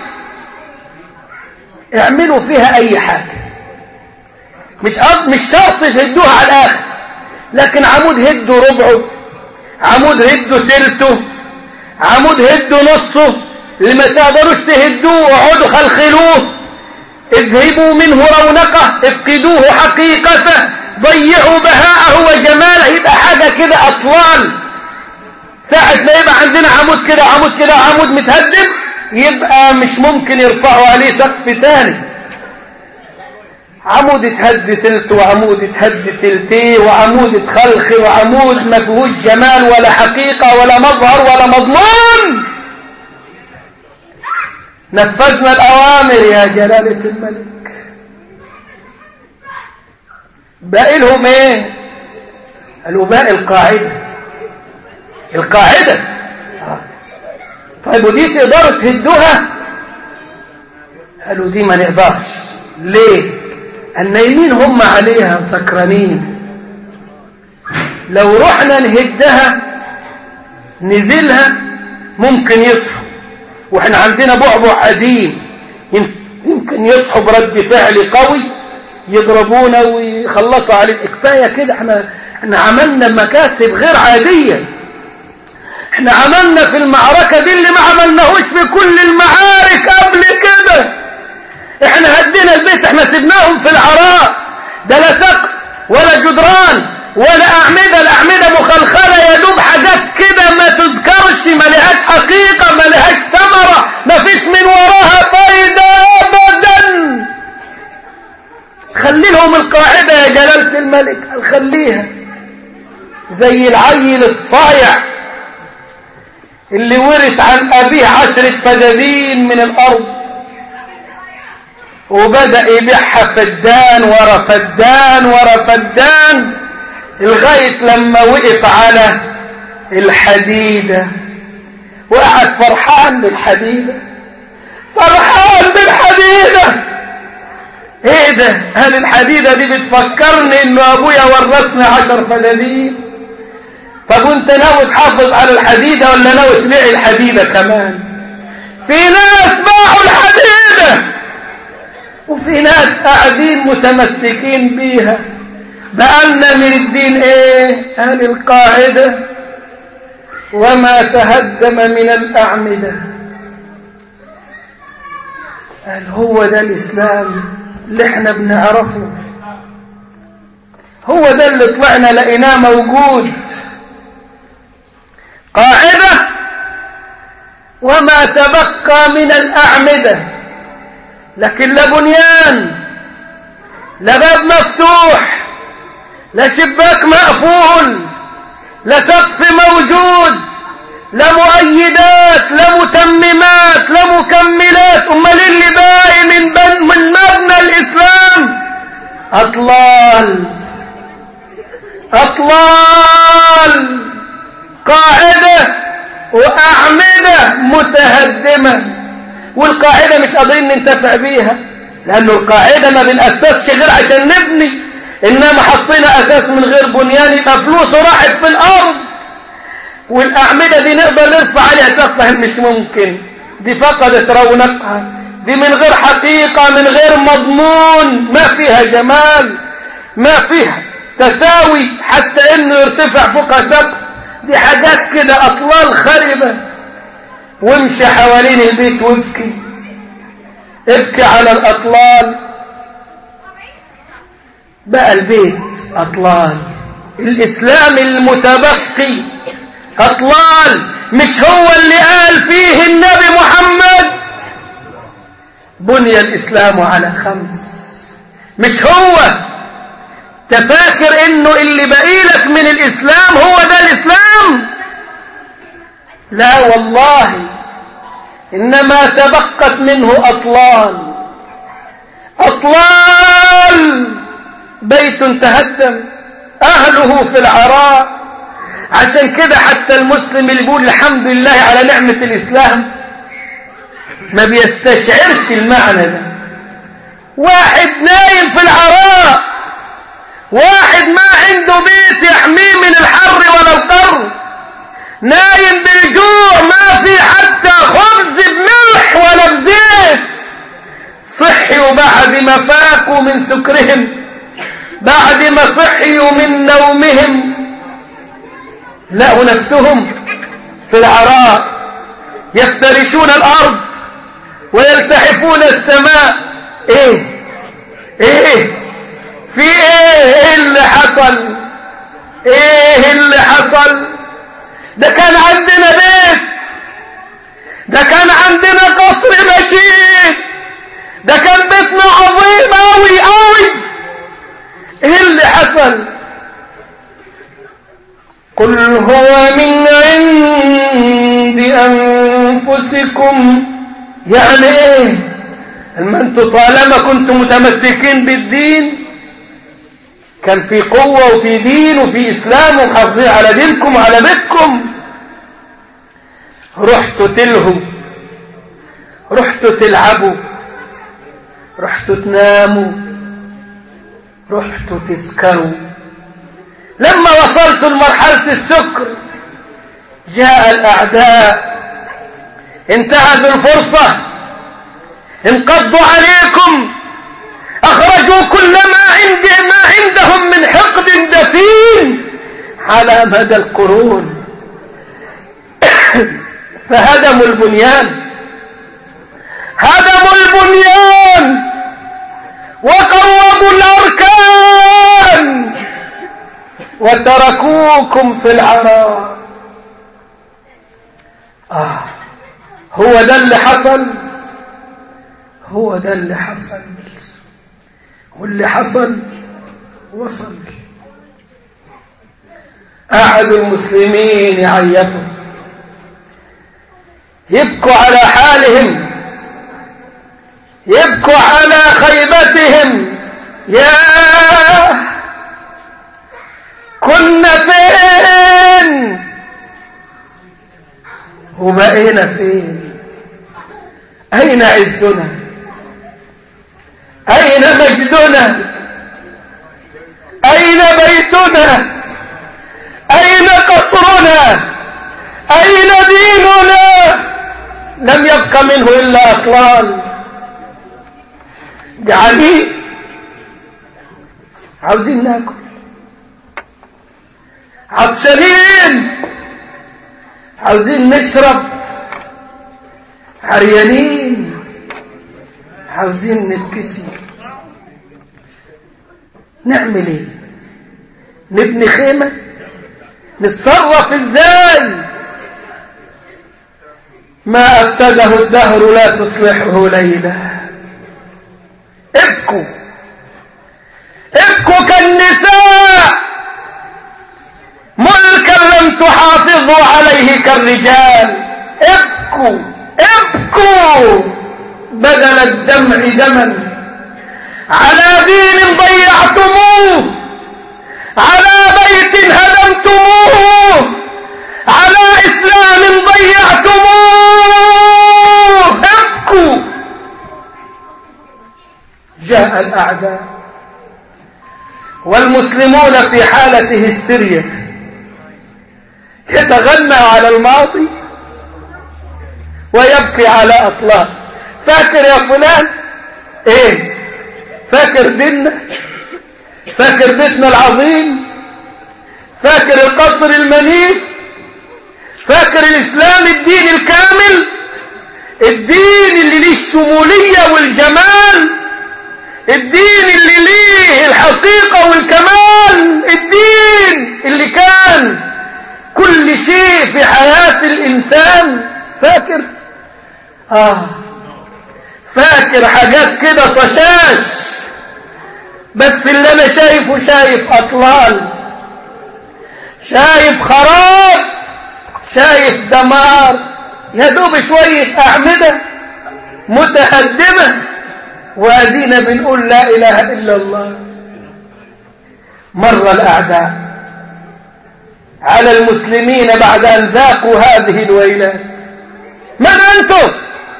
اعملوا فيها أي حاجة مش مش شرط تهدوها على الآخر لكن عمود هدوا ربعه عمود هدوا تلته عمود هدوا نصه اللي ما تقدروش تهدوه اقعدوا خلخلوه اذهبوا منه رونقه افقدوه حقيقته ضيعوا بهاءه وجماله يبقى حاجة كده أطلال ساعة ما يبقى عندنا عمود كده عمود كده عمود متهدم يبقى مش ممكن يرفعوا عليه سقف تاني عمود اتهد تلت وعمود اتهد تلتيه وعمود اتخلخ وعمود ما فيهوش جمال ولا حقيقة ولا مظهر ولا مضمون نفذنا الأوامر يا جلالة الملك باقي لهم ايه قالوا باقي القاعدة القاعدة طيب ودي تقدروا تهدوها قالوا دي ما نقدرش ليه النايمين هم عليها سكرانين لو رحنا نهدها نزلها ممكن يصحوا واحنا عندنا بعبع قديم يمكن يصحوا برد فعل قوي يضربونا ويخلصوا عليه كفايه كده احنا احنا عملنا مكاسب غير عاديه احنا عملنا في المعركه دي اللي ما عملناهوش في كل المعارك قبل كده احنا هدينا البيت احنا سبناهم في العراء ده لا سقف ولا جدران ولا أعمدة الأعمدة مخلخلة يا دوب حاجات كده ما تذكرش ما لهاش حقيقة ما لهاش ثمرة ما فيش من وراها فايدة أبدا خلي لهم القاعدة يا جلالة الملك خليها زي العيل الصايع اللي ورث عن أبيه عشرة فدادين من الأرض وبدأ يبيعها فدان ورا فدان ورا فدان لغاية لما وقف على الحديدة وقعد فرحان بالحديدة فرحان بالحديدة ايه ده هل الحديدة دي بتفكرني انه ابويا ورثني عشر فدادين طب وانت ناوي تحافظ على الحديدة ولا ناوي تبيع الحديدة كمان في ناس باعوا الحديدة وفي ناس قاعدين متمسكين بيها بقالنا من الدين ايه قال القاعدة وما تهدم من الأعمدة قال هو ده الإسلام اللي احنا بنعرفه هو ده اللي طلعنا لقيناه موجود قاعدة وما تبقى من الأعمدة لكن لا بنيان لا باب مفتوح لا شباك مقفول لا سقف موجود لا مؤيدات لا متممات لا مكملات امال اللي باقي من بن من مبنى الاسلام اطلال اطلال قاعده واعمده متهدمه والقاعده مش قادرين ننتفع بيها لانه القاعده ما بنأسسش غير عشان نبني إنما حطينا أساس من غير بنيان يبقى فلوسه راحت في الأرض والأعمدة دي نقدر نرفع عليها سقفها مش ممكن دي فقدت رونقها دي من غير حقيقة من غير مضمون ما فيها جمال ما فيها تساوي حتى إنه يرتفع فوق سقف دي حاجات كده أطلال خربة وامشي حوالين البيت وابكي ابكي على الأطلال بقى البيت أطلال الإسلام المتبقي أطلال مش هو اللي قال فيه النبي محمد بني الإسلام على خمس مش هو تفاكر انه اللي بقيلك من الإسلام هو ده الإسلام لا والله إنما تبقت منه أطلال أطلال بيت تهدم أهله في العراء عشان كده حتى المسلم اللي بيقول الحمد لله على نعمة الإسلام ما بيستشعرش المعنى ده واحد نايم في العراء واحد ما عنده بيت يحميه من الحر ولا القر نايم بالجوع ما في حتى خبز بملح ولا بزيت صحيوا بعد ما فاقوا من سكرهم بعد ما صحيوا من نومهم لقوا نفسهم في العراء يفترشون الأرض ويلتحفون السماء ايه ايه في ايه ايه اللي حصل ايه اللي حصل ده كان عندنا بيت ده كان عندنا قصر مشيد ده كان بيتنا عظيم اوي اوي ايه اللي حصل قل هو من عند انفسكم يعني ايه اما انتوا طالما كنتم متمسكين بالدين كان في قوة وفي دين وفي اسلام ومحافظين على دينكم وعلى بيتكم رحتوا تلهوا رحتوا تلعبوا رحتوا تناموا رحتوا تسكروا لما وصلتوا لمرحلة السكر جاء الأعداء انتهزوا الفرصة انقضوا عليكم أخرجوا كل ما عنده ما عندهم من حقد دفين على مدى القرون فهدموا البنيان هدموا البنيان وقوضوا الأركان وتركوكم في العراء آه هو ده اللي حصل هو ده اللي حصل واللي حصل وصل قعدوا المسلمين يعيطوا يبكوا على حالهم يبكوا على خيبتهم يا كنا فين وبقينا فين أين عزنا أين مجدنا أين بيتنا أين قصرنا أين ديننا لم يبق منه إلا أطلال جعانين عاوزين ناكل عطشانين عاوزين نشرب عريانين عاوزين نتكسي نعمل ايه نبني خيمة نتصرف ازاي ما افسده الدهر لا تصلحه ليلة ابكوا ابكوا كالنساء ملكا لم تحافظوا عليه كالرجال ابكوا ابكوا بدل الدمع دما على دين ضيعتموه على بيت هدمتموه على إسلام ضيعتموه ابكوا جاء الأعداء والمسلمون في حالة هستيريا يتغنى على الماضي ويبكي على أطلاق فاكر يا فلان ايه فاكر ديننا فاكر بيتنا العظيم فاكر القصر المنيف فاكر الإسلام الدين الكامل الدين اللي ليه الشمولية والجمال الدين اللي ليه الحقيقة والكمال الدين اللي كان كل شيء في حياة الإنسان فاكر آه فاكر حاجات كده طشاش بس اللي أنا شايفه شايف أطلال شايف خراب شايف دمار يا دوب شوية أعمدة متهدمة وادينا بنقول لا إله إلا الله مر الأعداء على المسلمين بعد أن ذاقوا هذه الويلات من أنتم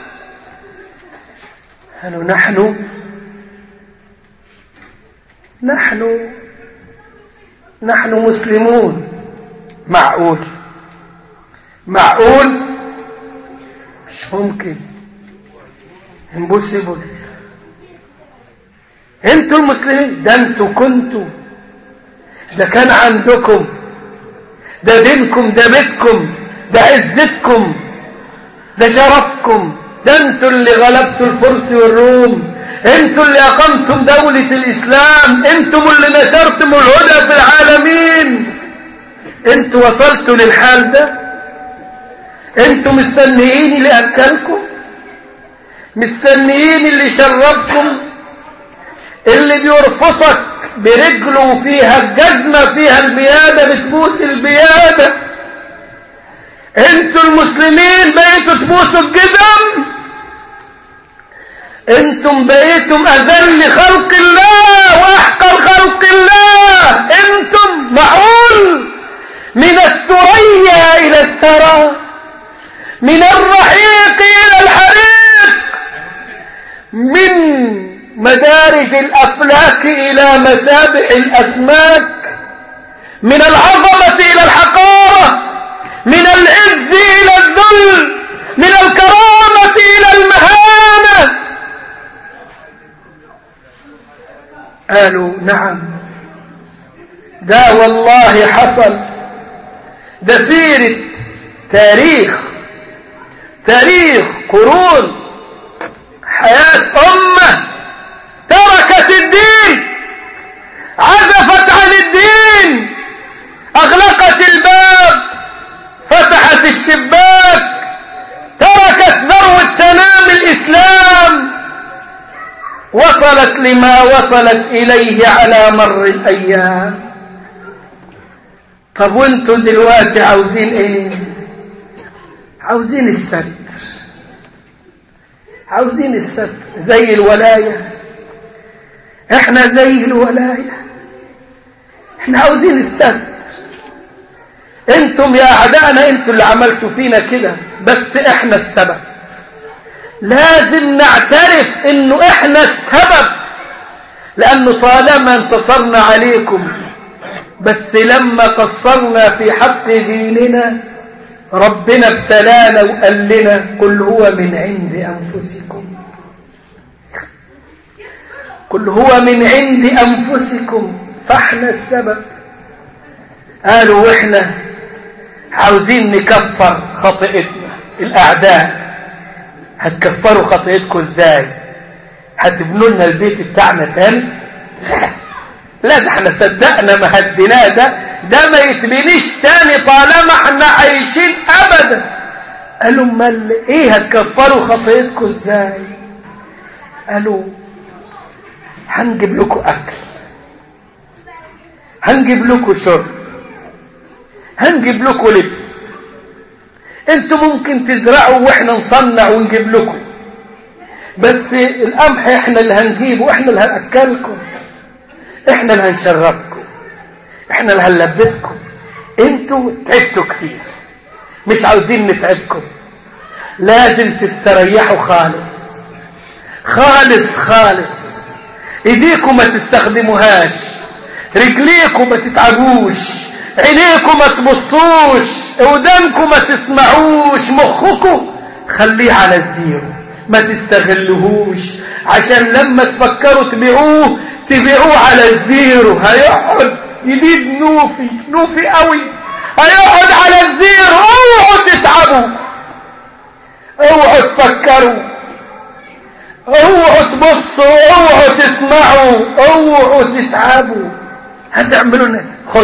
قالوا نحن نحن نحن مسلمون معقول معقول مش ممكن impossible انتوا المسلمين ده انتوا كنتوا ده كان عندكم ده دينكم ده بيتكم ده عزتكم ده شرفكم ده انتوا اللي غلبتوا الفرس والروم انتوا اللي اقمتم دولة الاسلام انتم اللي نشرتم الهدى في العالمين انتوا وصلتوا للحال ده انتوا مستنيين لأكلكم مستنيين اللي يشربكم اللي بيرفصك برجله فيها الجزمة فيها البيادة بتبوس البيادة انتوا المسلمين بقيتوا تبوسوا الجزم انتم بقيتم اذل خلق الله واحقر خلق الله انتم معقول من الثريا الى الثرى من الرحيق الى الحريق من مدارج الافلاك الى مسابح الاسماك من العظمة الى الحقارة من العز الى الذل من الكرامة الى المهانة قالوا نعم ده والله حصل ده سيرة تاريخ تاريخ قرون حياة أمة تركت الدين عزفت عن الدين أغلقت الباب فتحت الشباك تركت ذروة سنام الإسلام وصلت لما وصلت إليه على مر الأيام طب وانتوا دلوقتي عاوزين ايه عاوزين الستر عاوزين الستر زي الولاية احنا زي الولاية احنا عاوزين الستر انتم يا اعدائنا انتم اللي عملتوا فينا كده بس احنا السبب لازم نعترف انه احنا السبب لانه طالما انتصرنا عليكم بس لما قصرنا في حق ديننا ربنا ابتلانا وقال لنا قل هو من عند انفسكم قل هو من عند انفسكم فاحنا السبب قالوا واحنا عاوزين نكفر خطيئتنا الاعداء هتكفروا خطيئتكم ازاي هتبنوا لنا البيت بتاعنا تاني لا ده احنا صدقنا ما هديناه ده ده ما يتبنيش تاني طالما احنا عايشين ابدا قالوا امال ايه هتكفروا خطيئتكم ازاي قالوا هنجيب لكم اكل هنجيب لكم شرب هنجيب لكم لبس انتوا ممكن تزرعوا واحنا نصنع ونجيب لكم بس القمح احنا اللي هنجيبه واحنا اللي هنأكلكم احنا اللي هنشربكم احنا اللي هنلبسكم انتوا تعبتوا كتير مش عاوزين نتعبكم لازم تستريحوا خالص خالص خالص ايديكم ما تستخدموهاش رجليكم ما تتعبوش عينيكم ما تبصوش ودانكم ما تسمعوش مخكم خليه على الزيرو ما تستغلهوش عشان لما تفكروا تبيعوه تبيعوه على الزيرو هيقعد جديد نوفي نوفي قوي هيقعد على الزيرو اوعوا تتعبوا اوعوا تفكروا اوعوا تبصوا اوعوا تسمعوا اوعوا تتعبوا هتعملوا خد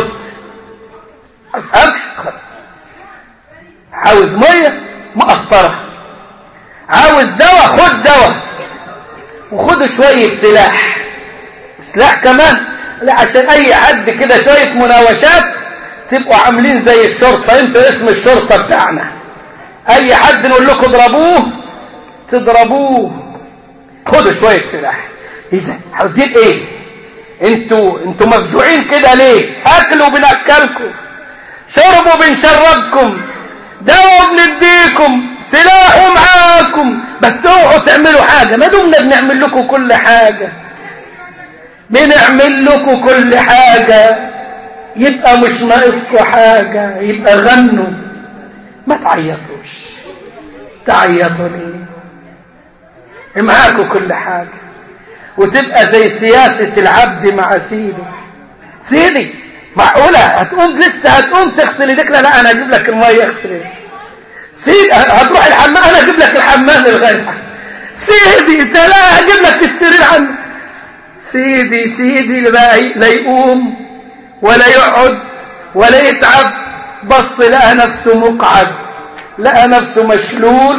قمح خد عاوز ميه مقطره عاوز دواء خد دواء وخد شوية سلاح سلاح كمان لا عشان اي حد كده شوية مناوشات تبقوا عاملين زي الشرطة انتوا اسم الشرطة بتاعنا اي حد نقول لكم اضربوه تضربوه خدوا شوية سلاح إذا عاوزين إيه انتوا انتوا مفجوعين كده ليه أكلوا بنأكلكم شربوا بنشربكم دواء بنديكم سلاح معاكم بس اوعوا تعملوا حاجة ما دمنا بنعمل لكم كل حاجة بنعمل لكم كل حاجة يبقى مش ناقصكم حاجة يبقى غنوا ما تعيطوش تعيطوا ليه معاكم كل حاجة وتبقى زي سياسة العبد مع سيده سيدي معقولة هتقوم لسه هتقوم تغسل ايديك لا لا انا اجيب لك المية اغسل ايديك سيدي هتروح الحمام انا اجيب لك الحمام الغالي سيدي انت لا هجيب لك السرير عنه سيدي سيدي لا يقوم ولا يقعد ولا يتعب بص لقى نفسه مقعد لقى نفسه مشلول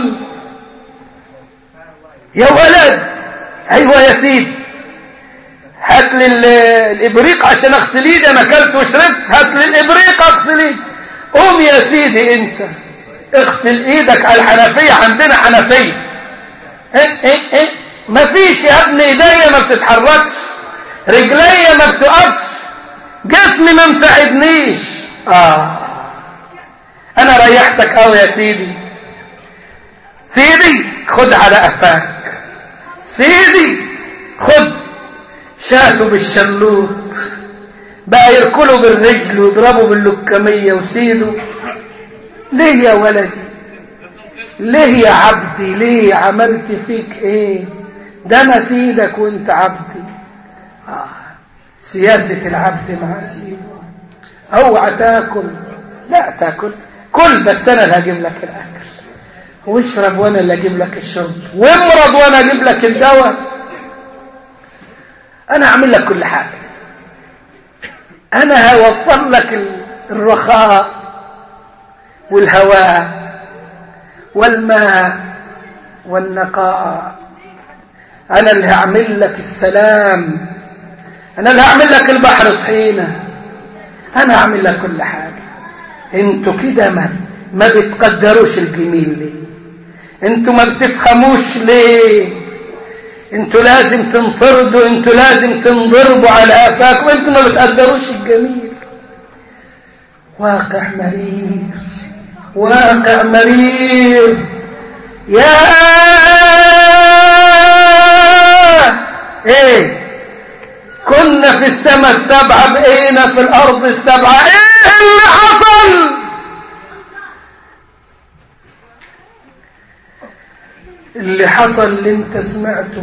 يا ولد ايوه يا سيدي هات لي الابريق عشان اغسل ايدي انا اكلت وشربت هات لي الابريق اغسل ايدي قوم يا سيدي انت اغسل ايدك على الحنفيه عندنا حنفيه إيه إيه إيه مفيش يا ابني ايديا ما بتتحركش رجليا ما بتقفش جسمي ما مساعدنيش اه انا ريحتك قوي يا سيدي سيدي خد على قفاك سيدي خد شاتوا بالشلوط بقى يركلوا بالرجل ويضربوا باللكمية وسيدوا ليه يا ولدي ليه يا عبدي ليه عملت فيك ايه ده انا سيدك وانت عبدي آه. سياسة العبد مع سيده اوعى تاكل لا تاكل كل بس انا اللي هجيب لك الاكل واشرب وانا اللي اجيب لك الشرب وامرض وانا اجيب لك الدواء انا اعمل لك كل حاجة انا هوفر لك الرخاء والهواء والماء والنقاء انا اللي هعمل لك السلام انا اللي هعمل لك البحر طحينة انا هعمل لك كل حاجة انتوا كده ما, ما بتقدروش الجميل ليه انتوا ما بتفهموش ليه انتوا لازم تنفردوا انتوا لازم تنضربوا على افاكم انتوا ما بتقدروش الجميل واقع مرير واقع مرير يا ايه كنا في السماء السبعة بقينا في الارض السبعة ايه اللي حصل اللي حصل اللي انت سمعته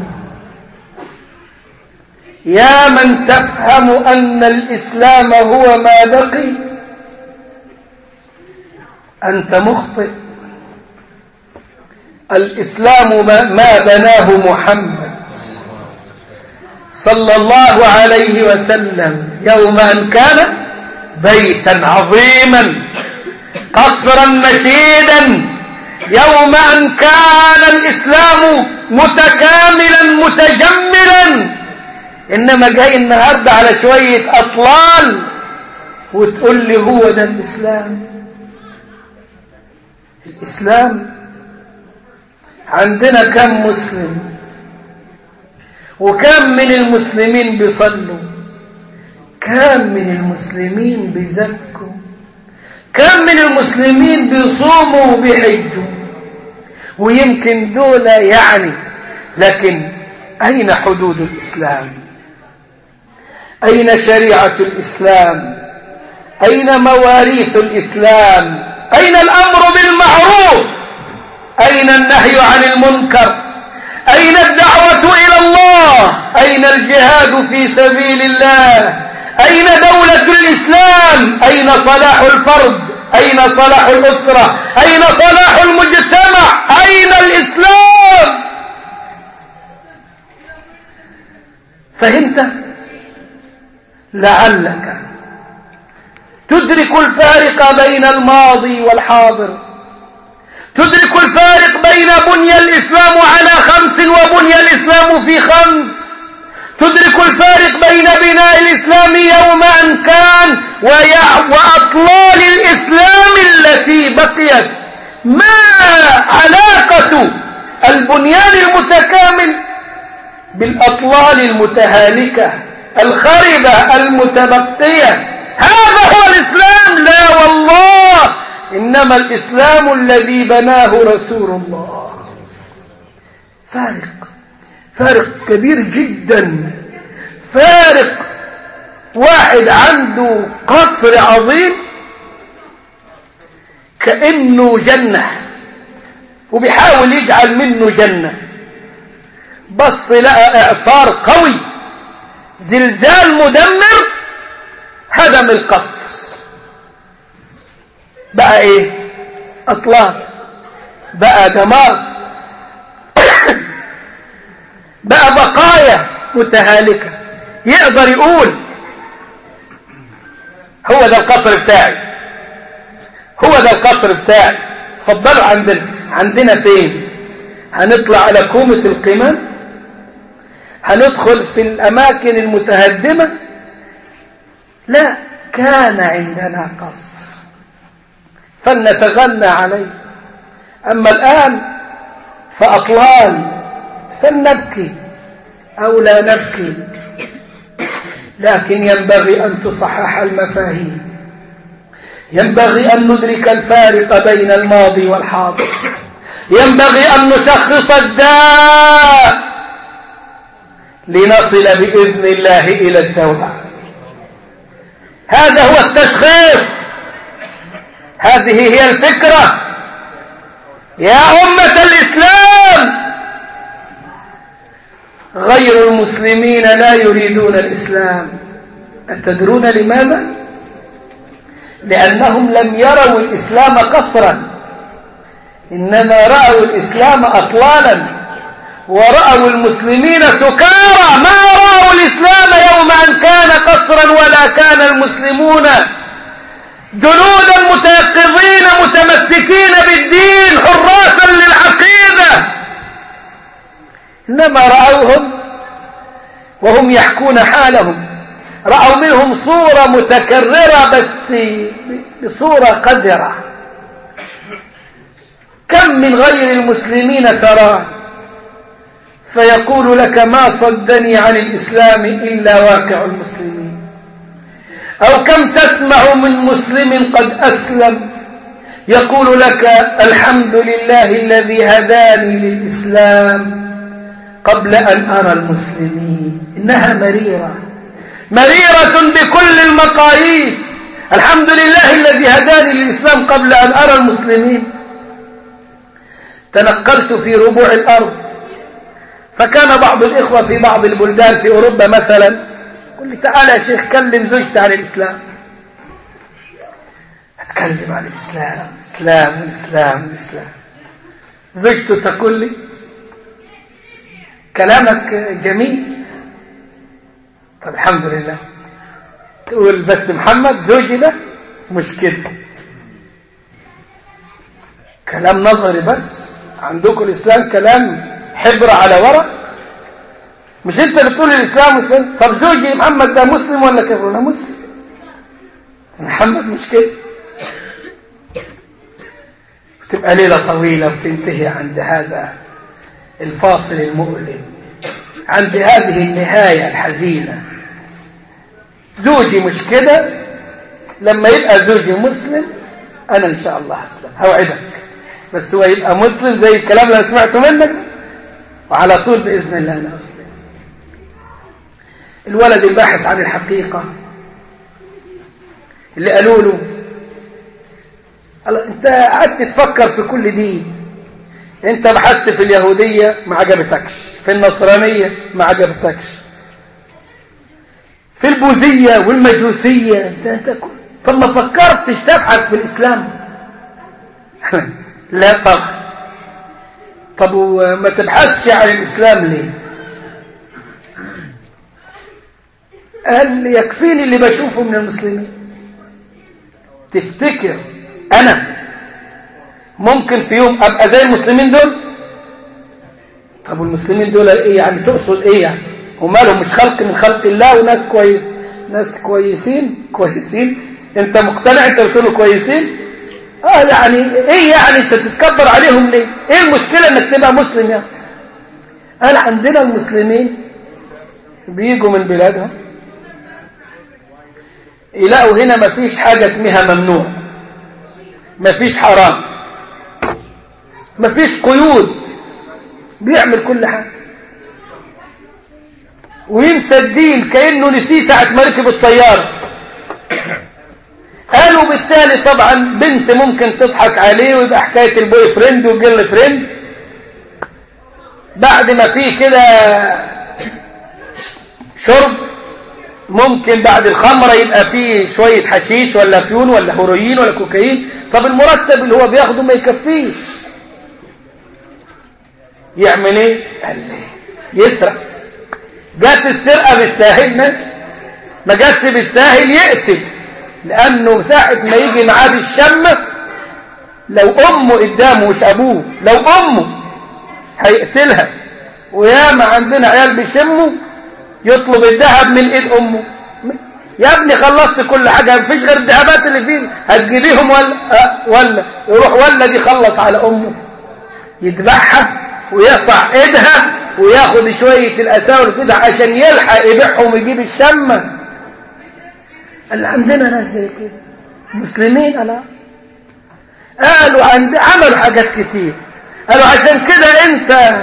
يا من تفهم ان الاسلام هو ما بقي انت مخطئ الاسلام ما بناه محمد صلى الله عليه وسلم يوم ان كان بيتا عظيما قصرا مشيدا يوم أن كان الإسلام متكاملا متجملا إنما جاي النهاردة على شوية أطلال وتقول لي هو ده الإسلام الإسلام عندنا كم مسلم وكم من المسلمين بيصلوا كم من المسلمين بيزكوا كم من المسلمين بيصوموا وبيحجوا ويمكن دول يعني لكن أين حدود الإسلام أين شريعة الإسلام أين مواريث الإسلام أين الأمر بالمعروف أين النهي عن المنكر أين الدعوة إلى الله أين الجهاد في سبيل الله أين دولة الإسلام أين صلاح الفرد أين صلاح الأسرة أين صلاح المجتمع أين الإسلام فهمت لعلك تدرك الفارق بين الماضي والحاضر تدرك الفارق بين بني الإسلام على خمس وبني الإسلام في خمس تدرك الفارق بين بناء الإسلام يوم أن كان وأطلال الإسلام التي بقيت ما علاقة البنيان المتكامل بالأطلال المتهالكة الخربة المتبقية هذا هو الإسلام لا والله إنما الإسلام الذي بناه رسول الله فارق فارق كبير جدا فارق واحد عنده قصر عظيم كأنه جنة وبيحاول يجعل منه جنة بص لقى إعصار قوي زلزال مدمر هدم القصر بقى ايه اطلال بقى دمار بقى بقايا متهالكة يقدر يقول هو ده القصر بتاعي هو ده القصر بتاعي اتفضلوا عندنا عندنا فين هنطلع على كومة القمم هندخل في الأماكن المتهدمة لا كان عندنا قصر فلنتغنى عليه أما الآن فأطلال فلنبكي أو لا نبكي لكن ينبغي أن تصحح المفاهيم ينبغي أن ندرك الفارق بين الماضي والحاضر ينبغي أن نشخص الداء لنصل بإذن الله إلى التوبة هذا هو التشخيص هذه هي الفكرة يا أمة الإسلام غير المسلمين لا يريدون الإسلام أتدرون لماذا؟ لأنهم لم يروا الإسلام قصرا إنما رأوا الإسلام أطلالا ورأوا المسلمين سكارى ما رأوا الإسلام يوم أن كان قصرا ولا كان المسلمون جنودا متيقظين متمسكين بالدين حراسا للعقيدة إنما رأوهم وهم يحكون حالهم رأوا منهم صورة متكررة بس بصورة قذرة كم من غير المسلمين ترى فيقول لك ما صدني عن الإسلام إلا واقع المسلمين أو كم تسمع من مسلم قد أسلم يقول لك الحمد لله الذي هداني للإسلام قبل أن أرى المسلمين إنها مريرة مريرة بكل المقاييس الحمد لله الذي هداني للإسلام قبل أن أرى المسلمين تنقلت في ربوع الأرض فكان بعض الإخوة في بعض البلدان في أوروبا مثلا قل لي تعالى يا شيخ كلم زوجتي عن الإسلام أتكلم عن الإسلام الإسلام الإسلام الإسلام زوجته تقول لي كلامك جميل طب الحمد لله تقول بس محمد زوجي ده مش كده كلام نظري بس عندكم الإسلام كلام حبر على ورق مش انت بتقول الإسلام مسلم طب زوجي محمد ده مسلم ولا كافر انا مسلم محمد مش كده وتبقى ليلة طويلة وتنتهي عند هذا الفاصل المؤلم عند هذه النهاية الحزينة زوجي مش كده لما يبقى زوجي مسلم أنا إن شاء الله أسلم هوعدك بس هو يبقى مسلم زي الكلام اللي سمعته منك وعلى طول بإذن الله أنا أسلم الولد الباحث عن الحقيقة اللي قالوا له انت قعدت تفكر في كل دين انت بحثت في اليهودية ما عجبتكش في النصرانية ما عجبتكش في البوذية والمجوسية انت انت طب ما فكرتش تبحث في الإسلام لا طبعا طب وما تبحثش عن الإسلام ليه قال يكفيني اللي بشوفه من المسلمين تفتكر أنا ممكن في يوم أبقى زي المسلمين دول طب والمسلمين دول إيه يعني تقصد إيه يعني ومالهم مش خلق من خلق الله وناس كويس ناس كويسين كويسين انت مقتنع انت بتقولوا كويسين اه يعني ايه يعني انت تتكبر عليهم ليه ايه المشكلة انك تبقى مسلم يعني قال عندنا المسلمين بيجوا من بلادهم يلاقوا هنا مفيش حاجة اسمها ممنوع مفيش حرام مفيش قيود بيعمل كل حاجة وينسى الدين كأنه نسيه ساعة ما ركب الطيارة قالوا بالتالي طبعا بنت ممكن تضحك عليه ويبقى حكاية البوي فريند والجيرل فريند بعد ما فيه كده شرب ممكن بعد الخمرة يبقى فيه شوية حشيش ولا فيون ولا هيروين ولا كوكايين طب المرتب اللي هو بياخده ما يكفيش يعمل ايه قال لي يسرق جات السرقة بالساهل ماشي ما جاتش بالساهل يقتل لأنه ساعة ما يجي معاه بالشمة لو أمه قدامه مش أبوه لو أمه هيقتلها وياما عندنا عيال بيشموا يطلب الذهب من ايد امه يا ابني خلصت كل حاجة مفيش غير الذهبات اللي فيه هتجيبيهم ولا أه ولا يروح ولد يخلص على امه يذبحها ويقطع ايدها وياخد شوية الاساور في ايدها عشان يلحق يبيعهم ويجيب الشمة اللي عندنا ناس زي كده مسلمين انا قالوا عند عملوا حاجات كتير قالوا عشان كده انت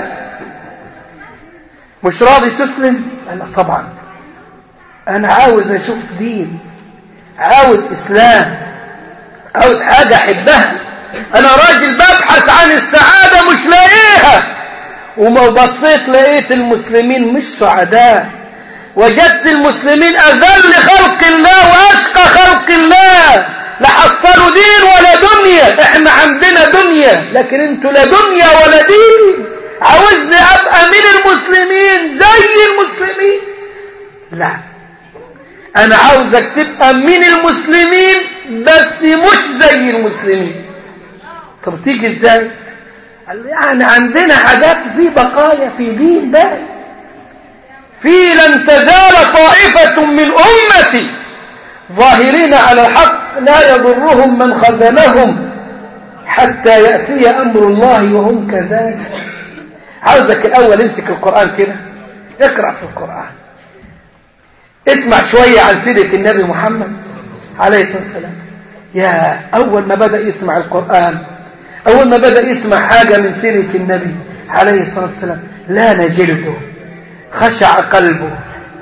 مش راضي تسلم قال لا طبعا انا عاوز اشوف دين عاوز اسلام عاوز حاجة احبها انا راجل ببحث عن السعادة مش لاقيها وما بصيت لقيت المسلمين مش سعداء وجدت المسلمين اذل خلق الله واشقى خلق الله لا حصلوا دين ولا دنيا احنا عندنا دنيا لكن انتوا لا دنيا ولا دين عاوزني ابقى من المسلمين زي المسلمين لا انا عاوزك تبقى من المسلمين بس مش زي المسلمين طب تيجي ازاي قال يعني عندنا حاجات في بقايا في دين ده في لن تزال طائفة من أمتي ظاهرين على الحق لا يضرهم من خذلهم حتى يأتي أمر الله وهم كذلك عاوزك الأول امسك القرآن كده اقرأ في القرآن اسمع شوية عن سيرة النبي محمد عليه الصلاة والسلام يا أول ما بدأ يسمع القرآن أول ما بدأ يسمع حاجة من سيرة النبي عليه الصلاة والسلام لا نجلده خشع قلبه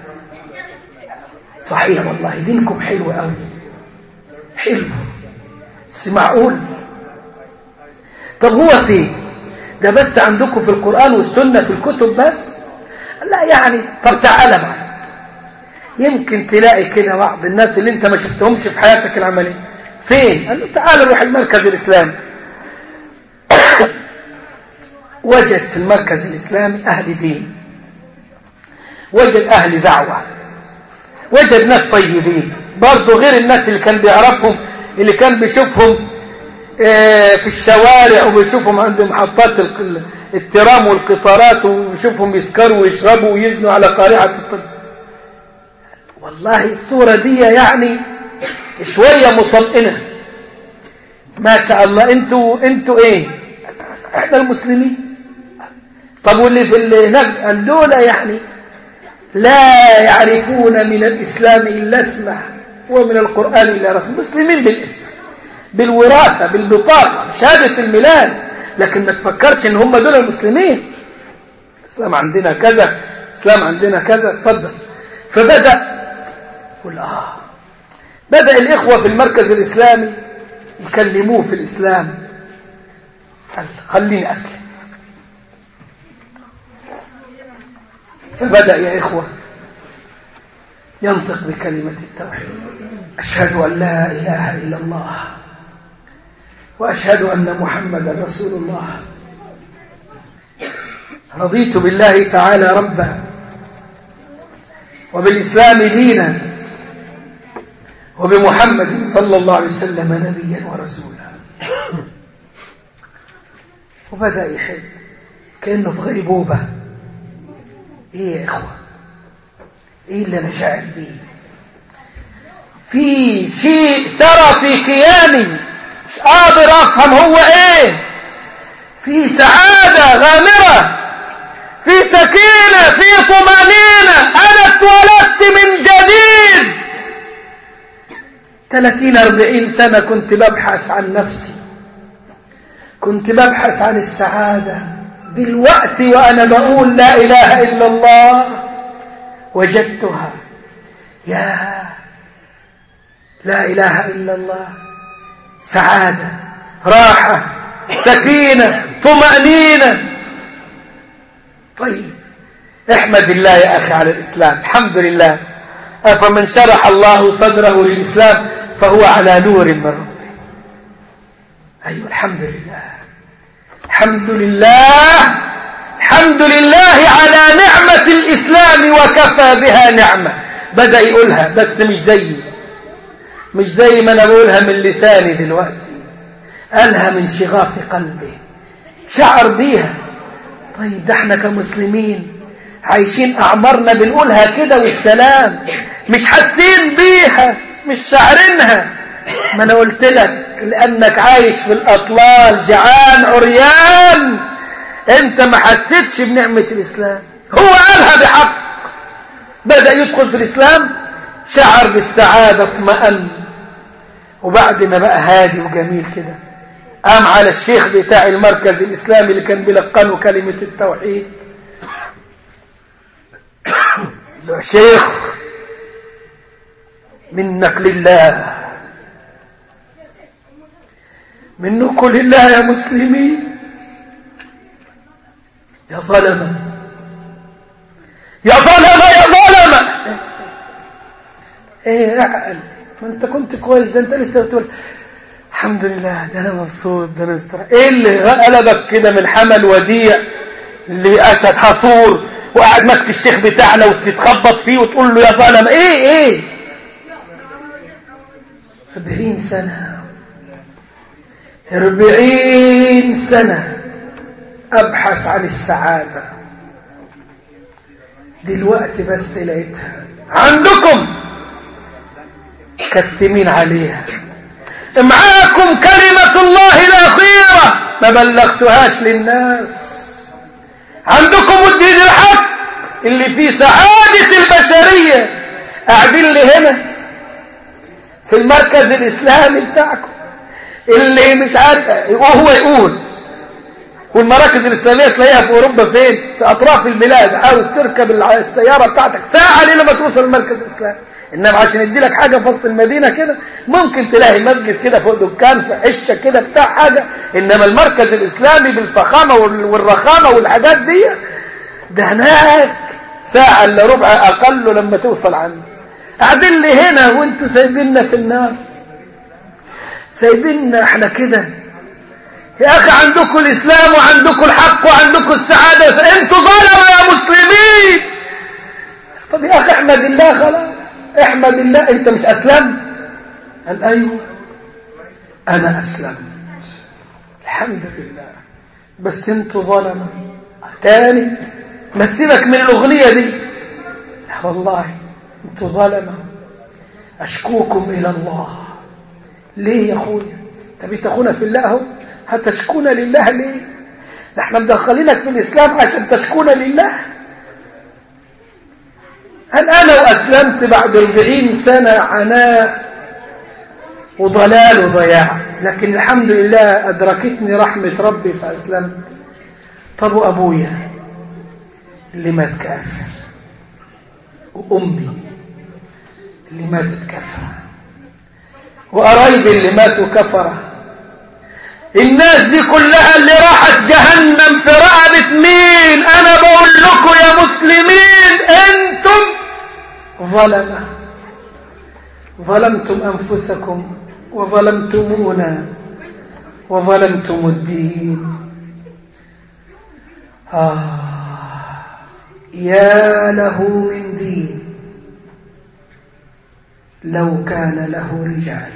صحيح والله دينكم حلو قوي حلو بس معقول طب هو فين ده بس عندكم في القرآن والسنة في الكتب بس لا يعني طب تعالى معنا يمكن تلاقي كده بعض الناس اللي انت ما شفتهمش في حياتك العملية فين قال له تعالى روح المركز الإسلامي وجد في المركز الإسلامي أهل دين وجد أهل دعوة وجد ناس طيبين برضه غير الناس اللي كان بيعرفهم اللي كان بيشوفهم في الشوارع وبيشوفهم عند محطات الترام والقطارات وبيشوفهم يسكروا ويشربوا ويزنوا على قارعة الطب والله الصورة دي يعني شوية مطمئنة ما شاء الله انتوا انتوا ايه احنا المسلمين طب واللي في اللي هناك دول يعني لا يعرفون من الإسلام إلا اسمه ومن القرآن إلا رسول مسلمين بالاسم بالوراثة بالبطاقة شهادة الميلاد لكن ما تفكرش ان هم دول المسلمين الإسلام عندنا كذا الإسلام عندنا كذا تفضل فبدأ قل آه بدأ الإخوة في المركز الإسلامي يكلموه في الإسلام قال خليني أسلم فبدأ يا إخوة ينطق بكلمة التوحيد أشهد أن لا إله إلا الله وأشهد أن محمدا رسول الله رضيت بالله تعالى ربا وبالإسلام دينا وبمحمد صلى الله عليه وسلم نبيا ورسولا وبدأ يحب كأنه في غيبوبة ايه يا اخوة ايه اللي انا شاعر بيه في شيء سرى في كياني مش قادر افهم هو ايه في سعادة غامرة في سكينة في طمأنينة أنا اتولدت من جديد 30 40 سنة كنت ببحث عن نفسي كنت ببحث عن السعادة دلوقتي وأنا بقول لا إله إلا الله وجدتها يا لا إله إلا الله سعادة راحة سكينة طمأنينة طيب احمد الله يا أخي على الإسلام الحمد لله أفمن شرح الله صدره للإسلام فهو على نور من ربه أيوة الحمد لله الحمد لله الحمد لله على نعمة الإسلام وكفى بها نعمة بدأ يقولها بس مش زي مش زي ما أنا بقولها من لساني دلوقتي قالها من شغاف قلبي شعر بيها طيب ده احنا كمسلمين عايشين أعمارنا بنقولها كده والسلام مش حاسين بيها مش شعرينها ما أنا قلت لك لأنك عايش في الأطلال جعان عريان أنت ما حسيتش بنعمة الإسلام هو قالها بحق بدأ يدخل في الإسلام شعر بالسعادة اطمأن وبعد ما بقى هادي وجميل كده قام على الشيخ بتاع المركز الإسلامي اللي كان بيلقنه كلمة التوحيد يا شيخ منك لله منكم لله يا مسلمين يا ظلمة يا ظلمة يا ظلمة ايه اعقل ما انت كنت كويس ده انت لسه بتقول الحمد لله ده انا مبسوط ده انا مستريح ايه اللي قلبك كده من حمل وديع لأسد حصور وقاعد ماسك الشيخ بتاعنا وتتخبط فيه وتقول له يا ظلمة ايه ايه أربعين سنة أربعين سنة أبحث عن السعادة دلوقتي بس لقيتها عندكم كتمين عليها معاكم كلمة الله الأخيرة ما بلغتهاش للناس عندكم الدين الحق اللي فيه سعادة البشرية قاعدين لي هنا في المركز الإسلامي بتاعكم اللي مش عارف وهو يقول والمراكز الإسلامية تلاقيها في أوروبا فين في أطراف البلاد عاوز تركب السيارة بتاعتك ساعة ليه لما توصل المركز الإسلامي إنما عشان يدي لك حاجة في وسط المدينة كده ممكن تلاقي مسجد كده فوق دكان في عشة كده بتاع حاجة إنما المركز الإسلامي بالفخامة والرخامة والحاجات دي ده هناك ساعة إلا ربع أقل لما توصل عنه قاعدين لي هنا وانتوا سايبيننا في النار سايبيننا احنا كده يا أخي عندكم الإسلام وعندكم الحق وعندكم السعادة انتوا ظلموا يا مسلمين طب يا أخي احمد الله خلاص احمد الله انت مش أسلمت قال أيوه أنا أسلمت الحمد لله بس انتوا ظلموا تاني ما تسيبك من الأغنية دي لا والله انتوا ظلمة أشكوكم إلى الله ليه يا أخويا تبي تخونا في الله اهو هتشكونا لله ليه ده احنا مدخلينك في الإسلام عشان تشكونا لله هل أنا وأسلمت بعد أربعين سنة عناء وضلال وضياع لكن الحمد لله أدركتني رحمة ربي فأسلمت طب وأبويا اللي مات كافر وأمي اللي ماتت كفرة وقرايبي اللي ماتوا كفرة الناس دي كلها اللي راحت جهنم في رقبة مين أنا بقول لكم يا مسلمين أنتم ظلمة ظلمتم أنفسكم وظلمتمونا وظلمتم الدين آه يا له من دين لو كان له رجال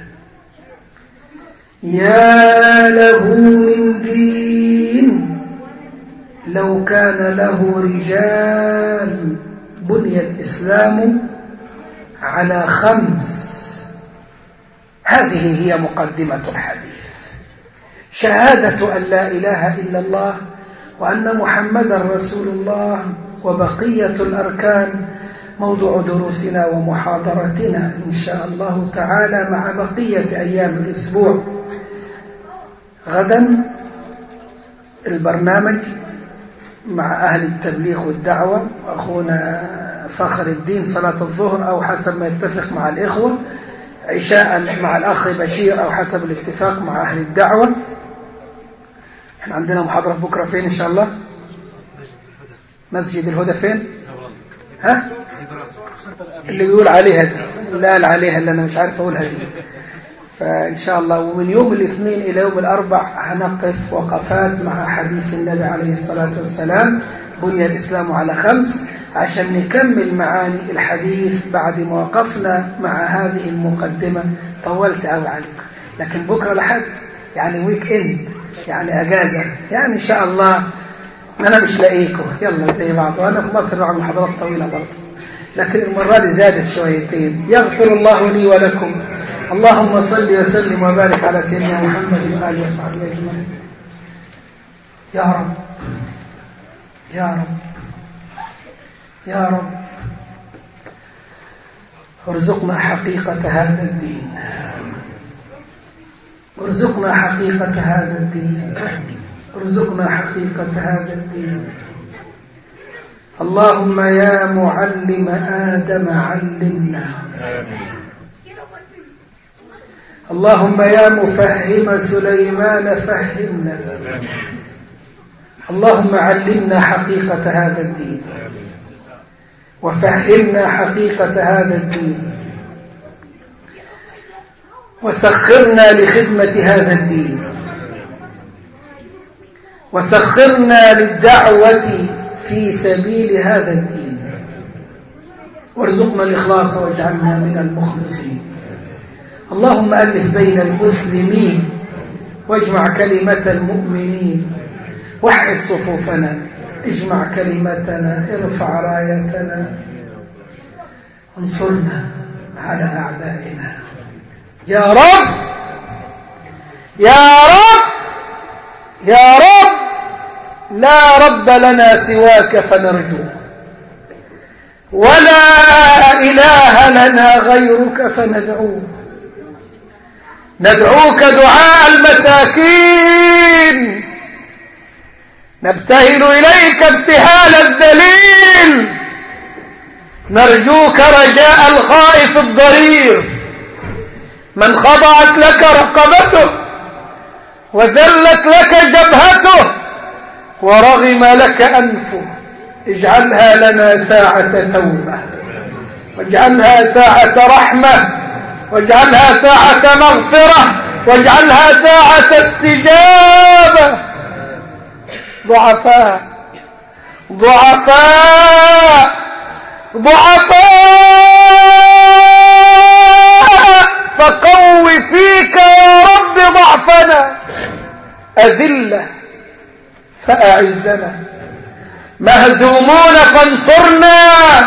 يا له من دين لو كان له رجال بني الإسلام على خمس هذه هي مقدمة الحديث شهادة أن لا إله إلا الله وأن محمدا رسول الله وبقية الأركان موضوع دروسنا ومحاضرتنا إن شاء الله تعالى مع بقية أيام الأسبوع غدا البرنامج مع أهل التبليغ والدعوة أخونا فخر الدين صلاة الظهر أو حسب ما يتفق مع الإخوة عشاء مع الأخ بشير أو حسب الاتفاق مع أهل الدعوة احنا عندنا محاضرة بكرة فين إن شاء الله مسجد الهدى فين ها اللي بيقول عليها دي اللي قال عليها اللي أنا مش عارف أقولها دي فإن شاء الله ومن يوم الاثنين إلى يوم الأربع هنقف وقفات مع حديث النبي عليه الصلاة والسلام بني الإسلام على خمس عشان نكمل معاني الحديث بعد ما وقفنا مع هذه المقدمة طولت أوي عليكم لكن بكرة لحد يعني ويك إند يعني أجازة يعني إن شاء الله أنا مش لاقيكم يلا زي بعض وأنا في مصر بعمل محاضرات طويلة برضه لكن المرة دي زادت شويتين يغفر الله لي ولكم اللهم صل وسلم وبارك على سيدنا محمد وآله وصحبه أجمعين يا رب يا رب يا رب ارزقنا حقيقة هذا الدين ارزقنا حقيقة هذا الدين ارزقنا حقيقة هذا الدين اللهم يا معلم آدم علمنا اللهم يا مفهم سليمان فهمنا اللهم علمنا حقيقة هذا الدين وفهمنا حقيقة هذا الدين وسخرنا لخدمة هذا الدين وسخرنا للدعوة في سبيل هذا الدين وارزقنا الإخلاص واجعلنا من المخلصين اللهم ألف بين المسلمين واجمع كلمة المؤمنين وحد صفوفنا اجمع كلمتنا ارفع رايتنا انصرنا على أعدائنا يا رب يا رب يا رب لا رب لنا سواك فنرجو ولا إله لنا غيرك فندعوه ندعوك دعاء المساكين نبتهل إليك ابتهال الذليل نرجوك رجاء الخائف الضرير من خضعت لك رقبته وذلت لك جبهته ورغم لك أنفه اجعلها لنا ساعة توبة واجعلها ساعة رحمة واجعلها ساعة مغفرة واجعلها ساعة استجابة ضعفاء ضعفاء ضعفاء فقو فيك يا رب ضعفنا أذلة فأعزنا مهزومون فانصرنا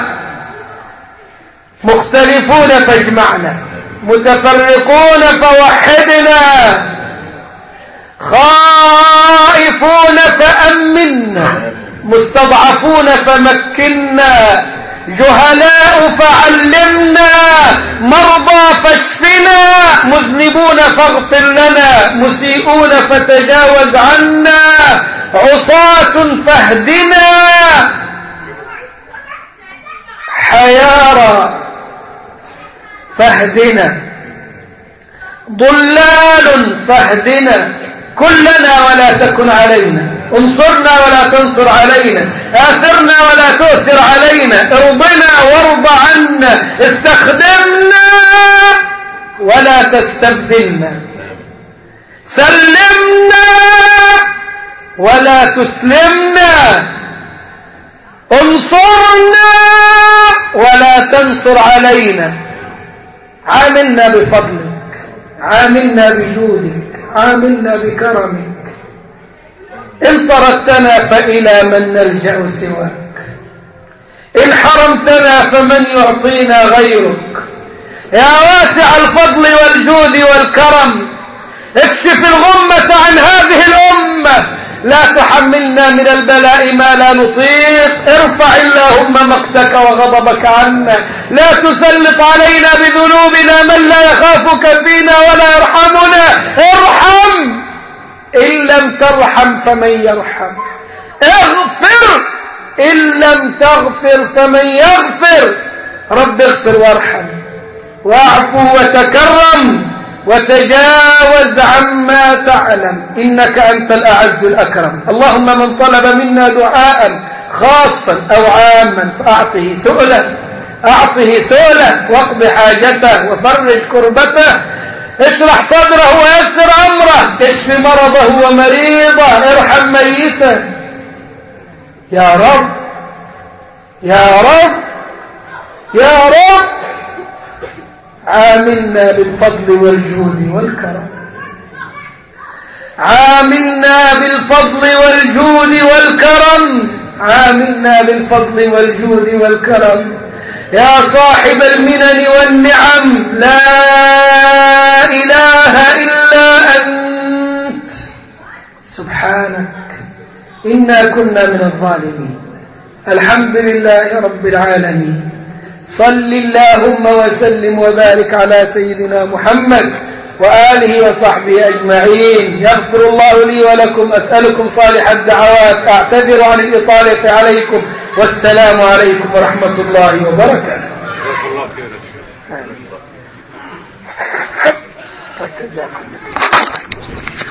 مختلفون فاجمعنا متفرقون فوحدنا خائفون فأمنا مستضعفون فمكنا جهلاء فعلمنا مرضى فاشفنا مذنبون فاغفر لنا مسيئون فتجاوز عنا عصاة فاهدنا حيارى فاهدنا ضلال فاهدنا كلنا ولا تكن علينا انصرنا ولا تنصر علينا آثرنا ولا تؤثر علينا ارضنا وارض عنا استخدمنا ولا تستبدلنا سلمنا ولا تسلمنا انصرنا ولا تنصر علينا عاملنا بفضلك عاملنا بجودك عاملنا بكرمك إن طردتنا فإلى من نلجأ سواك إن حرمتنا فمن يعطينا غيرك يا واسع الفضل والجود والكرم اكشف الغمة عن هذه الأمة لا تحملنا من البلاء ما لا نطيق ارفع اللهم مقتك وغضبك عنا لا تسلط علينا بذنوبنا من لا يخافك فينا ولا يرحمنا ارحم إن لم ترحم فمن يرحم اغفر إن لم تغفر فمن يغفر رب اغفر وارحم واعفو وتكرم وتجاوز عما تعلم إنك أنت الأعز الأكرم اللهم من طلب منا دعاء خاصا أو عاما فأعطه سؤلا أعطه سؤلا واقض حاجته وفرج كربته اشرح صدره ويسر أمره اشف مرضه ومريضه ارحم ميته يا رب يا رب يا رب عاملنا بالفضل والجود والكرم عاملنا بالفضل والجود والكرم عاملنا بالفضل والجود والكرم يا صاحب المنن والنعم لا إله إلا أنت سبحانك إنا كنا من الظالمين الحمد لله رب العالمين صل اللهم وسلم وبارك على سيدنا محمد وآله وصحبه أجمعين يغفر الله لي ولكم أسألكم صالح الدعوات أعتذر عن الإطالة عليكم والسلام عليكم ورحمة الله وبركاته جزاكم الله